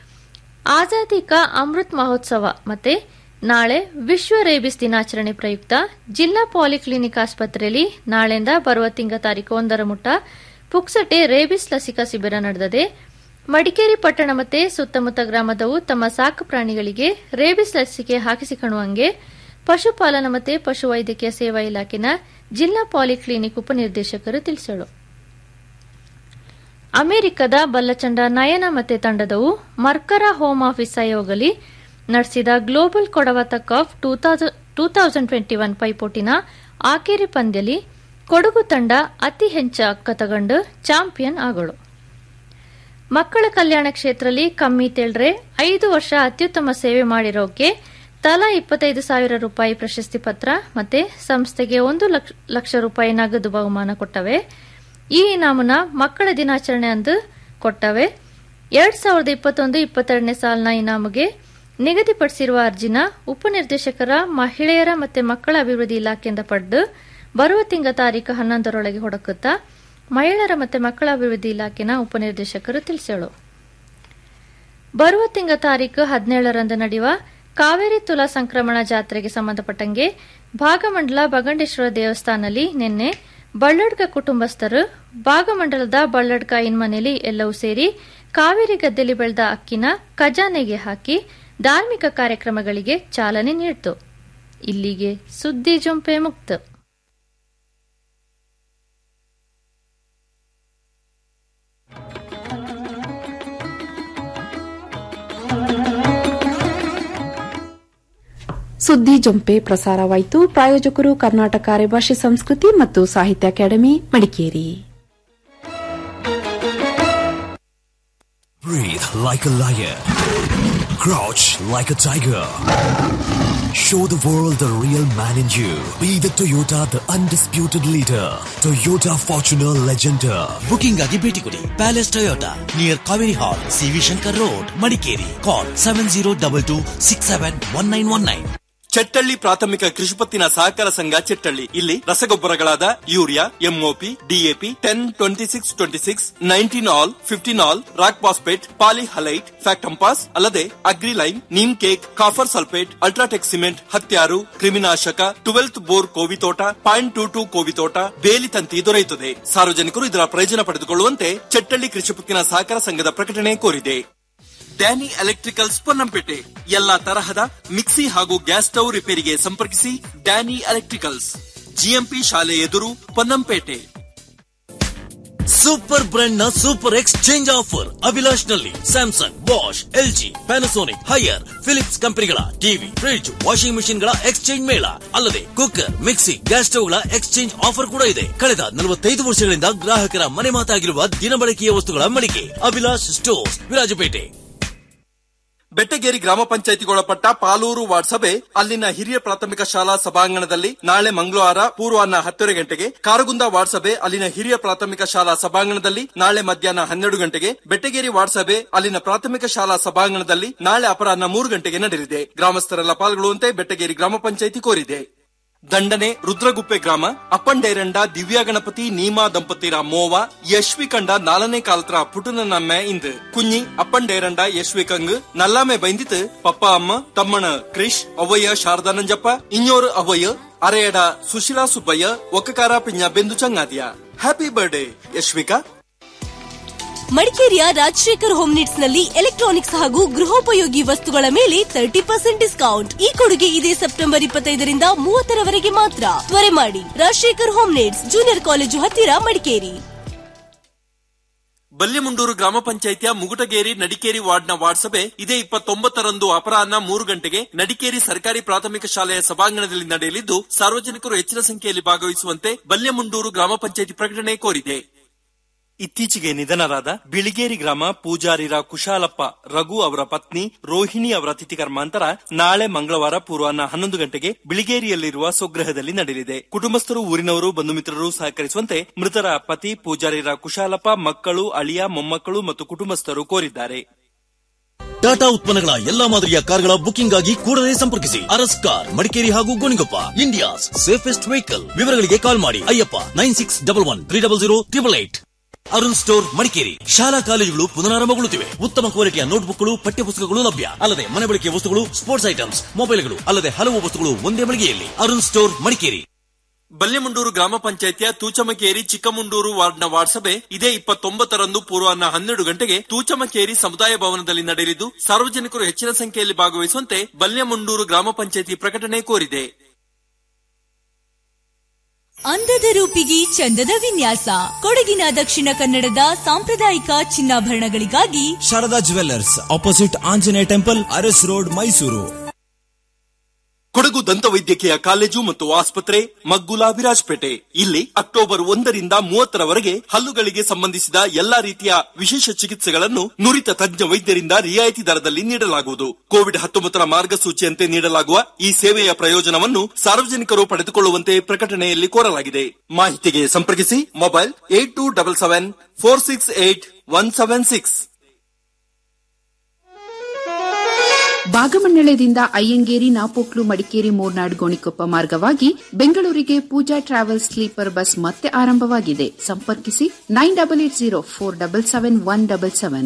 ಆಜಾದಿ ಕಾ ಅಮೃತ್ ಮಹೋತ್ಸವ ಮತ್ತೆ ನಾಳೆ ವಿಶ್ವ ರೇಬಿಸ್ ದಿನಾಚರಣೆ ಪ್ರಯುಕ್ತ ಜಿಲ್ಲಾ ಪಾಲಿಕ್ಲಿನಿಕ್ ಆಸ್ಪತ್ರೆಯಲ್ಲಿ ನಾಳೆಯಿಂದ ಬರುವ ತಿಂಗ ತಾರೀಕು ಒಂದರ ಮುಟ್ಟ ಪುಕ್ಸಟೆ ರೇಬಿಸ್ ಲಸಿಕಾ ಶಿಬಿರ ನಡೆದಿದೆ ಮಡಿಕೇರಿ ಪಟ್ಟಣ ಮತ್ತೆ ಸುತ್ತಮುತ್ತ ಗ್ರಾಮದವು ತಮ್ಮ ಸಾಕು ಪ್ರಾಣಿಗಳಿಗೆ ರೇಬಿಸ್ ಲಸಿಕೆ ಹಾಕಿಸಿಕೊಳ್ಳುವಂಗೆ ಪಶುಪಾಲನಾ ಮತ್ತು ಪಶುವೈದ್ಯಕೀಯ ಸೇವಾ ಇಲಾಖೆನ ಜಿಲ್ಲಾ ಪಾಲಿಕ್ಲಿನಿಕ್ ಉಪನಿರ್ದೇಶಕರು ತಿಳಿಸಳು ಅಮೆರಿಕದ ಬಲ್ಲಚಂಡ ನಯನ ಮತ್ತೆ ತಂಡದವು ಮರ್ಕರ ಹೋಮ್ ಆಫೀಸ್ ಸಹಯೋಗಲಿ ನಡೆಸಿದ ಗ್ಲೋಬಲ್ ಕೊಡವತ cup two thousand twenty one ಪೈಪೋಟಿನ ಆಖೇರಿ ಪಂದ್ಯಲಿ ಕೊಡಗು ತಂಡ ಅತಿ ಹೆಚ್ಚ ಅಕ್ಕ ತಗೊಂಡು ಚಾಂಪಿಯನ್ ಆಗಳು ಮಕ್ಕಳ ಕಲ್ಯಾಣ ಕ್ಷೇತ್ರದಲ್ಲಿ ಕಮ್ಮಿ ತೇಳ್ರೆ ಐದು ವರ್ಷ ಅತ್ಯುತ್ತಮ ಸೇವೆ ಮಾಡಿರೋಕೆ ತಲಾ ಇಪ್ಪತ್ತೈದು ಸಾವಿರ ರೂಪಾಯಿ ಪ್ರಶಸ್ತಿ ಪತ್ರ ಮತ್ತೆ ಸಂಸ್ಥೆಗೆ ಒಂದು ಲಕ್ಷ ರೂಪಾಯಿ ನಗದು ಬಹುಮಾನ ಕೊಟ್ಟವೆ ಈ ಇನಾಮನ ಮಕ್ಕಳ ದಿನಾಚರಣೆ ಅಂದು ಕೊಟ್ಟವೆ ಎರಡ್ ಸಾವಿರದ ಇಪ್ಪತ್ತೊಂದು ಇಪ್ಪತ್ತೆರಡನೇ ಸಾಲಿನ ಇನಾಮಿಗೆ ನಿಗದಿಪಡಿಸಿರುವ ಅರ್ಜಿನ ಉಪನಿರ್ದೇಶಕರ ಮಹಿಳೆಯರ ಮತ್ತು ಮಕ್ಕಳ ಅಭಿವೃದ್ಧಿ ಇಲಾಖೆಯಿಂದ ಪಡೆದು ಬರುವ ತಿಂಗ ತಾರೀಕು ಹನ್ನೊಂದರೊಳಗೆ ಹೊಡಕುತ್ತಾ ಮಹಿಳೆಯರ ಮತ್ತು ಮಕ್ಕಳ ಅಭಿವೃದ್ಧಿ ಇಲಾಖೆನ ಉಪನಿರ್ದೇಶಕರು ತಿಳಿಸೇಳು ಬರುವ ತಿಂಗ ತಾರೀಕು ಹದಿನೇಳರಂದು ನಡೆಯುವ ಕಾವೇರಿ ತುಲಾ ಸಂಕ್ರಮಣ ಜಾತ್ರೆಗೆ ಸಂಬಂಧಪಟ್ಟಂಗೆ ಭಾಗಮಂಡಲ ಬಗಂಡೇಶ್ವರ ದೇವಸ್ಥಾನದಲ್ಲಿ ನಿನ್ನೆ ಬಳ್ಳಡ್ಕ ಕುಟುಂಬಸ್ಥರು ಭಾಗಮಂಡಲದ ಬಳ್ಳಡ್ಕ ಇನ್ಮನೆಯಲ್ಲಿ ಎಲ್ಲವೂ ಸೇರಿ ಕಾವೇರಿ ಗದ್ದೆಲಿ ಬೆಳೆದ ಅಕ್ಕಿನ ಖಜಾನೆಗೆ ಹಾಕಿ ಧಾರ್ಮಿಕ ಕಾರ್ಯಕ್ರಮಗಳಿಗೆ ಚಾಲನೆ ನೀಡಿತು ಇಲ್ಲಿಗೆ ಸುದ್ದಿ ಜೊಂಪೆ ಮುಕ್ತ ಸುದ್ದಿ ಜೊಂಪೆ ಪ್ರಸಾರವಾಯಿತು ಪ್ರಾಯೋಜಕರು ಕರ್ನಾಟಕ ಕಾರ್ಯಭಾಷೆ ಸಂಸ್ಕೃತಿ ಮತ್ತು ಸಾಹಿತ್ಯ academy Madikeri Breathe like a lion. Crouch like a tiger. Show the world the real man in you. Be the Toyota, the undisputed leader. Toyota Fortuner Legender. Booking ಆಗಿ ಭೇಟಿ ಕೊಡಿ palace Toyota near Kaveri hall CV Shankar road Madikeri call seven zero double two six seven one nine one nine Chettalli ಪ್ರಾಥಮಿಕ ಕೃಷಿಪತ್ತಿನ ಸಹಕಾರ ಸಂಘ ಚೆಟ್ಟಳ್ಳಿ ಇಲ್ಲಿ ರಸಗೊಬ್ಬರಗಳಾದ urea MOP DAP ten twenty six twenty six nineteen all fifteen all rock phosphate polyhalite ಫ್ಯಾಕ್ಟಂಪಾಸ್ ಅಲ್ಲದೆ ಅಗ್ರಿಲೈನ್ neem cake copper sulphate UltraTech cement ಹತ್ಯಾರು ಕ್ರಿಮಿನಾಶಕ ಟ್ವೆಲ್ತ್ ಬೋರ್ ಕೋವಿತೋಟ ಪಾಯಿಂಟ್ ಟೂ ಟೂ ಕೋವಿತೋಟ ಬೇಲಿ ತಂತಿ ದೊರೆಯುತ್ತದೆ ಸಾರ್ವಜನಿಕರು ಇದರ ಪ್ರಯೋಜನ ಪಡೆದುಕೊಳ್ಳುವಂತೆ ಚೆಟ್ಟಳ್ಳಿ ಕೃಷಿಪತ್ತಿನ ಸಹಕಾರ ಸಂಘದ ಪ್ರಕಟಣೆ ಕೋರಿದೆ ಡ್ಯಾನಿ ಎಲೆಕ್ಟ್ರಿಕಲ್ಸ್ ಪೊನ್ನಂಪೇಟೆ ಎಲ್ಲಾ ತರಹದ ಮಿಕ್ಸಿ ಹಾಗೂ ಗ್ಯಾಸ್ ಸ್ಟವ್ ರಿಪೇರಿಗೆ ಸಂಪರ್ಕಿಸಿ ಡ್ಯಾನಿ ಎಲೆಕ್ಟ್ರಿಕಲ್ಸ್ ಜಿಎಂಪಿ ಶಾಲೆ ಎದುರು ಪೊನ್ನಂಪೇಟೆ ಸೂಪರ್ ಬ್ರ್ಯಾಂಡ್ ನ ಸೂಪರ್ ಎಕ್ಸ್ಚೇಂಜ್ ಆಫರ್ ಅಭಿಲಾಷ್ ನಲ್ಲಿ Samsung wash LG Panasonic Haier Philips ಕಂಪನಿಗಳ ಟಿವಿ ಫ್ರಿಡ್ಜ್ ವಾಷಿಂಗ್ ಮೆಷಿನ್ ಗಳ ಎಕ್ಸ್ಚೇಂಜ್ ಮೇಳ ಅಲ್ಲದೆ ಕುಕ್ಕರ್ ಮಿಕ್ಸಿ ಗ್ಯಾಸ್ ಸ್ಟವ್ ಗಳ ಎಕ್ಸ್ಚೇಂಜ್ ಆಫರ್ ಕೂಡ ಇದೆ ಕಳೆದ ನಲವತ್ತೈದು ವರ್ಷಗಳಿಂದ ಗ್ರಾಹಕರ ಮನೆ ಮಾತಾಗಿರುವ ದಿನಬಳಕೆಯ ವಸ್ತುಗಳ ಮಳಿಗೆ ಅಭಿಲಾಷ್ ಸ್ಟೋರ್ಸ್ ವಿರಾಜಪೇಟೆ ಬೆಟ್ಟಗೇರಿ ಗ್ರಾಮ ಪಂಚಾಯಿತಿಗೊಳಪಟ್ಟ ಪಾಲೂರು ವಾರ್ಡ್ ಸಭೆ ಅಲ್ಲಿನ ಹಿರಿಯ ಪ್ರಾಥಮಿಕ ಶಾಲಾ ಸಭಾಂಗಣದಲ್ಲಿ ನಾಳೆ ಮಂಗಳವಾರ ಪೂರ್ವಾಹ್ನ ಹತ್ತುವರೆ ಗಂಟೆಗೆ ಕಾರಗುಂದ ವಾರ್ಡ್ ಸಭೆ ಅಲ್ಲಿನ ಹಿರಿಯ ಪ್ರಾಥಮಿಕ ಶಾಲಾ ಸಭಾಂಗಣದಲ್ಲಿ ನಾಳೆ ಮಧ್ಯಾಹ್ನ ಹನ್ನೆರಡು ಗಂಟೆಗೆ ಬೆಟ್ಟಗೇರಿ ವಾರ್ಡ್ ಸಭೆ ಅಲ್ಲಿನ ಪ್ರಾಥಮಿಕ ಶಾಲಾ ಸಭಾಂಗಣದಲ್ಲಿ ನಾಳೆ ಅಪರಾಹ್ನ ಮೂರು ಗಂಟೆಗೆ ನಡೆಯಲಿದೆ ಗ್ರಾಮಸ್ಥರೆಲ್ಲ ಪಾಲ್ಗೊಳ್ಳುವಂತೆ ಬೆಟ್ಟಗೇರಿ ಗ್ರಾಮ ಪಂಚಾಯಿತಿ ಕೋರಿದೆ ದಂಡನೆ ರುದ್ರಗುಪ್ಪೆ ಗ್ರಾಮ ಅಪ್ಪಂಡೇರಂಡ ದಿವ್ಯಾ ಗಣಪತಿ ನೀಮಾ ದಂಪತಿರ ಮೋವ ಯಶ್ವಿಕಂಡ ನಾಲನೇ ಕಾಲತ್ರ ಪುಟನ ನಮ್ಮೆ ಇಂದು ಕುഞ്ഞി ಅಪ್ಪಂಡೇರಂಡ ಯಶ್ವಿಕಂಗ್ ನಲ್ಲಾಮೆ ಬೈಂದಿತ್ ಪಪ್ಪ ಅಮ್ಮ ತಮ್ಮಣ ಕ್ರಿಶ್ ಅವಯ್ಯ ಶಾರದಾನಂಜಪ್ಪ ಇഞ്ഞೋರು ಅವಯ್ಯ ಅರೆಯಡ ಸುಶೀಲಾ ಸುಬ್ಬಯ್ಯ ಒಕ್ಕಕಾರ ಪಿಂಜ ಬೆಂದು ಚಂಗಾದಿಯ ಹ್ಯಾಪಿ ಬರ್ಡೇ ಯಶ್ವಿಕಾ ಮಡಿಕೇರಿಯ ರಾಜಶೇಖರ್ ಹೋಮ್ ನೀಡ್ಸ್ ನಲ್ಲಿ ಎಲೆಕ್ಟ್ರಾನಿಕ್ಸ್ ಹಾಗೂ ಗೃಹೋಪಯೋಗಿ ವಸ್ತುಗಳ ಮೇಲೆ ತರ್ಟಿ ಪರ್ಸೆಂಟ್ ಡಿಸ್ಕೌಂಟ್ ಈ ಕೊಡುಗೆ ಇದೇ ಸೆಪ್ಟೆಂಬರ್ ಇಪ್ಪತ್ತೈದರಿಂದ ಮೂವತ್ತರವರೆಗೆ ಮಾತ್ರ ತ್ವರೆ ಮಾಡಿ Rajashekar home needs junior college ಹತ್ತಿರ ಮಡಿಕೇರಿ ಬಲ್ಯಮುಂಡೂರು ಗ್ರಾಮ ಪಂಚಾಯಿತಿಯ ಮುಗುಟಗೇರಿ ನಡಿಕೇರಿ ವಾರ್ಡ್ನ ವಾರ್ಡ್ ಸಭೆ ಇದೇ ಇಪ್ಪತ್ತೊಂಬತ್ತರಂದು ಅಪರಾಹ್ನ ಮೂರು ಗಂಟೆಗೆ ನಡಿಕೇರಿ ಸರ್ಕಾರಿ ಪ್ರಾಥಮಿಕ ಶಾಲೆಯ ಸಭಾಂಗಣದಲ್ಲಿ ನಡೆಯಲಿದ್ದು ಸಾರ್ವಜನಿಕರು ಹೆಚ್ಚಿನ ಸಂಖ್ಯೆಯಲ್ಲಿ ಭಾಗವಹಿಸುವಂತೆ ಬಲ್ಯಮುಂಡೂರು ಗ್ರಾಮ ಪಂಚಾಯಿತಿ ಪ್ರಕಟಣೆ ಕೋರಿದೆ ಇತ್ತೀಚೆಗೆ ನಿಧನರಾದ ಬಿಳಿಗೇರಿ ಗ್ರಾಮ ಪೂಜಾರಿರ ಕುಶಾಲಪ್ಪ ರಘು ಅವರ ಪತ್ನಿ ರೋಹಿಣಿ ಅವರ ತಿಥಿ ಕರ್ಮಾಂತರ ನಾಳೆ ಮಂಗಳವಾರ ಪೂರ್ವಾಹ್ನ ಹನ್ನೊಂದು ಗಂಟೆಗೆ ಬಿಳಿಗೇರಿಯಲ್ಲಿರುವ ಸ್ವಗೃಹದಲ್ಲಿ ನಡೆಯಲಿದೆ ಕುಟುಂಬಸ್ಥರು ಊರಿನವರು ಬಂಧು ಮಿತ್ರರು ಸಹಕರಿಸುವಂತೆ ಮೃತರ ಪತಿ ಪೂಜಾರಿರ ಕುಶಾಲಪ್ಪ ಮಕ್ಕಳು ಅಳಿಯ ಮೊಮ್ಮಕ್ಕಳು ಮತ್ತು ಕುಟುಂಬಸ್ಥರು ಕೋರಿದ್ದಾರೆ ಟಾಟಾ ಉತ್ಪನ್ನಗಳ ಎಲ್ಲಾ ಮಾದರಿಯ ಕಾರ್ಗಳ ಬುಕಿಂಗ್ ಆಗಿ ಕೂಡಲೇ ಸಂಪರ್ಕಿಸಿ ಅರಸ್ ಕಾರ್ ಮಡಿಕೇರಿ ಹಾಗೂ ಗೋಣಿಗೊಪ್ಪ ಇಂಡಿಯಾಸ್ ಸೇಫೆಸ್ಟ್ ವೆಹಿಕಲ್ ವಿವರಗಳಿಗೆ ಕಾಲ್ ಮಾಡಿ Ayyappa nine six double one three double zero triple eight Arun store Madikeri ಶಾಲಾ ಕಾಲೇಜುಗಳು ಪುನರಾರಂಭಗೊಳ್ಳುತ್ತಿವೆ ಉತ್ತಮ ಕ್ವಾಲಿಟಿಯ ನೋಟ್ಬುಕ್ಗಳು ಪಠ್ಯಪುಸ್ತಕಗಳು ಲಭ್ಯ ಅಲ್ಲದೆ ಮನೆ ಬಳಕೆಯ ವಸ್ತುಗಳು ಸ್ಪೋರ್ಟ್ಸ್ ಐಟಮ್ಸ್ ಮೊಬೈಲ್ಗಳು ಅಲ್ಲದೆ ಹಲವು ವಸ್ತುಗಳು ಒಂದೇ ಮಳಿಗೆಯಲ್ಲಿ ಅರುಣ್ ಸ್ಟೋರ್ ಮಡಿಕೇರಿ ಬಲ್ಯಮುಂಡೂರು ಗ್ರಾಮ ಪಂಚಾಯಿತಿಯ ತೂಚಮಕೇರಿ ಚಿಕ್ಕಮುಂಡೂರು ವಾರ್ಡ್ನ ವಾರ್ಡ್ ಸಭೆ ಇದೇ ಇಪ್ಪತ್ತೊಂಬತ್ತರಂದು ಪೂರ್ವಾಹ್ನ ಹನ್ನೆರಡು ಗಂಟೆಗೆ ತೂಚಮಕೇರಿ ಸಮುದಾಯ ಭವನದಲ್ಲಿ ನಡೆಯಲಿದ್ದು ಸಾರ್ವಜನಿಕರು ಹೆಚ್ಚಿನ ಸಂಖ್ಯೆಯಲ್ಲಿ ಭಾಗವಹಿಸುವಂತೆ ಬಲ್ಯಮುಂಡೂರು ಗ್ರಾಮ ಪಂಚಾಯಿತಿ ಪ್ರಕಟಣೆ ಕೋರಿದೆ ಅಂದದ ರೂಪಿಗೆ ಚಂದದ ವಿನ್ಯಾಸ ಕೊಡಗಿನ ದಕ್ಷಿಣ ಕನ್ನಡದ ಸಾಂಪ್ರದಾಯಿಕ ಚಿನ್ನಾಭರಣಗಳಿಗಾಗಿ Sharada jewellers opposite Anjaneya temple Aras road Mysuru Kodagu ದಂತವೈದ್ಯಕೀಯ ಕಾಲೇಜು ಮತ್ತು ಆಸ್ಪತ್ರೆ ಮಗ್ಗುಲ ವಿರಾಜಪೇಟೆ ಇಲ್ಲಿ ಅಕ್ಟೋಬರ್ ಒಂದರಿಂದ ಮೂವತ್ತರವರೆಗೆ ಹಲ್ಲುಗಳಿಗೆ ಸಂಬಂಧಿಸಿದ ಎಲ್ಲಾ ರೀತಿಯ ವಿಶೇಷ ಚಿಕಿತ್ಸೆಗಳನ್ನು ನುರಿತ ತಜ್ಞ ವೈದ್ಯರಿಂದ ರಿಯಾಯಿತಿ ದರದಲ್ಲಿ ನೀಡಲಾಗುವುದು ಕೋವಿಡ್ ಹತ್ತೊಂಬತ್ತರ ಮಾರ್ಗಸೂಚಿಯಂತೆ ನೀಡಲಾಗುವ ಈ ಸೇವೆಯ ಪ್ರಯೋಜನವನ್ನು ಸಾರ್ವಜನಿಕರು ಪಡೆದುಕೊಳ್ಳುವಂತೆ ಪ್ರಕಟಣೆಯಲ್ಲಿ ಕೋರಲಾಗಿದೆ ಮಾಹಿತಿಗೆ ಸಂಪರ್ಕಿಸಿ mobile eight two double seven four six eight one seven six ಭಾಗಮಂಡಲದಿಂದ ಅಯ್ಯಂಗೇರಿ ನಾಪೋಕ್ಲು ಮಡಿಕೇರಿ ಮೂರ್ನಾಡ್ ಗೋಣಿಕೊಪ್ಪ ಮಾರ್ಗವಾಗಿ ಬೆಂಗಳೂರಿಗೆ ಪೂಜಾ ಟ್ರಾವೆಲ್ಸ್ ಸ್ಲೀಪರ್ ಬಸ್ ಮತ್ತೆ ಆರಂಭವಾಗಿದೆ ಸಂಪರ್ಕಿಸಿ nine double eight zero four double seven one double seven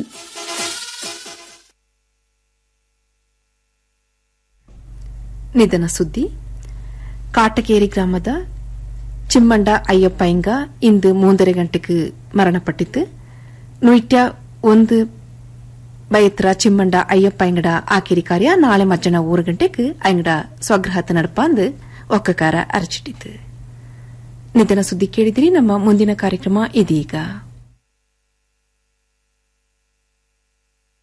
ನಿಧನ ಸುದ್ದಿ ಕಾಟಕೇರಿ ಗ್ರಾಮದ ಚಿಮ್ಮಂಡ ಅಯ್ಯಪ್ಪಯ್ಯಂಗ ಇಂದು ಮೂಂದರ ಗಂಟೆಗೆ ಮರಣಪಟ್ಟಿತ್ತು ನೂಟ್ಯ ಒಂದು ಬಯತ್ರ ಚಿಮ್ಮಂಡ ಅಯ್ಯಪ್ಪಯ್ಯಂಗಡ ಆಕಿರಿ ಕಾರ್ಯ ನಾಳೆ ಮಧ್ಯಾಹ್ನ ಮೂರು ಗಂಟೆಗೆ ಅಂಗಡ ಸ್ವಗ್ರಹತ ನಡಪಾಂದು ಒಕ್ಕಕಾರ ಅರಚಿಟ್ಟಿತು ನಿಧನ ಸುದ್ದಿ ಕೇಳಿದಿರಿ ನಮ್ಮ ಮುಂದಿನ ಕಾರ್ಯಕ್ರಮ ಇದೀಗ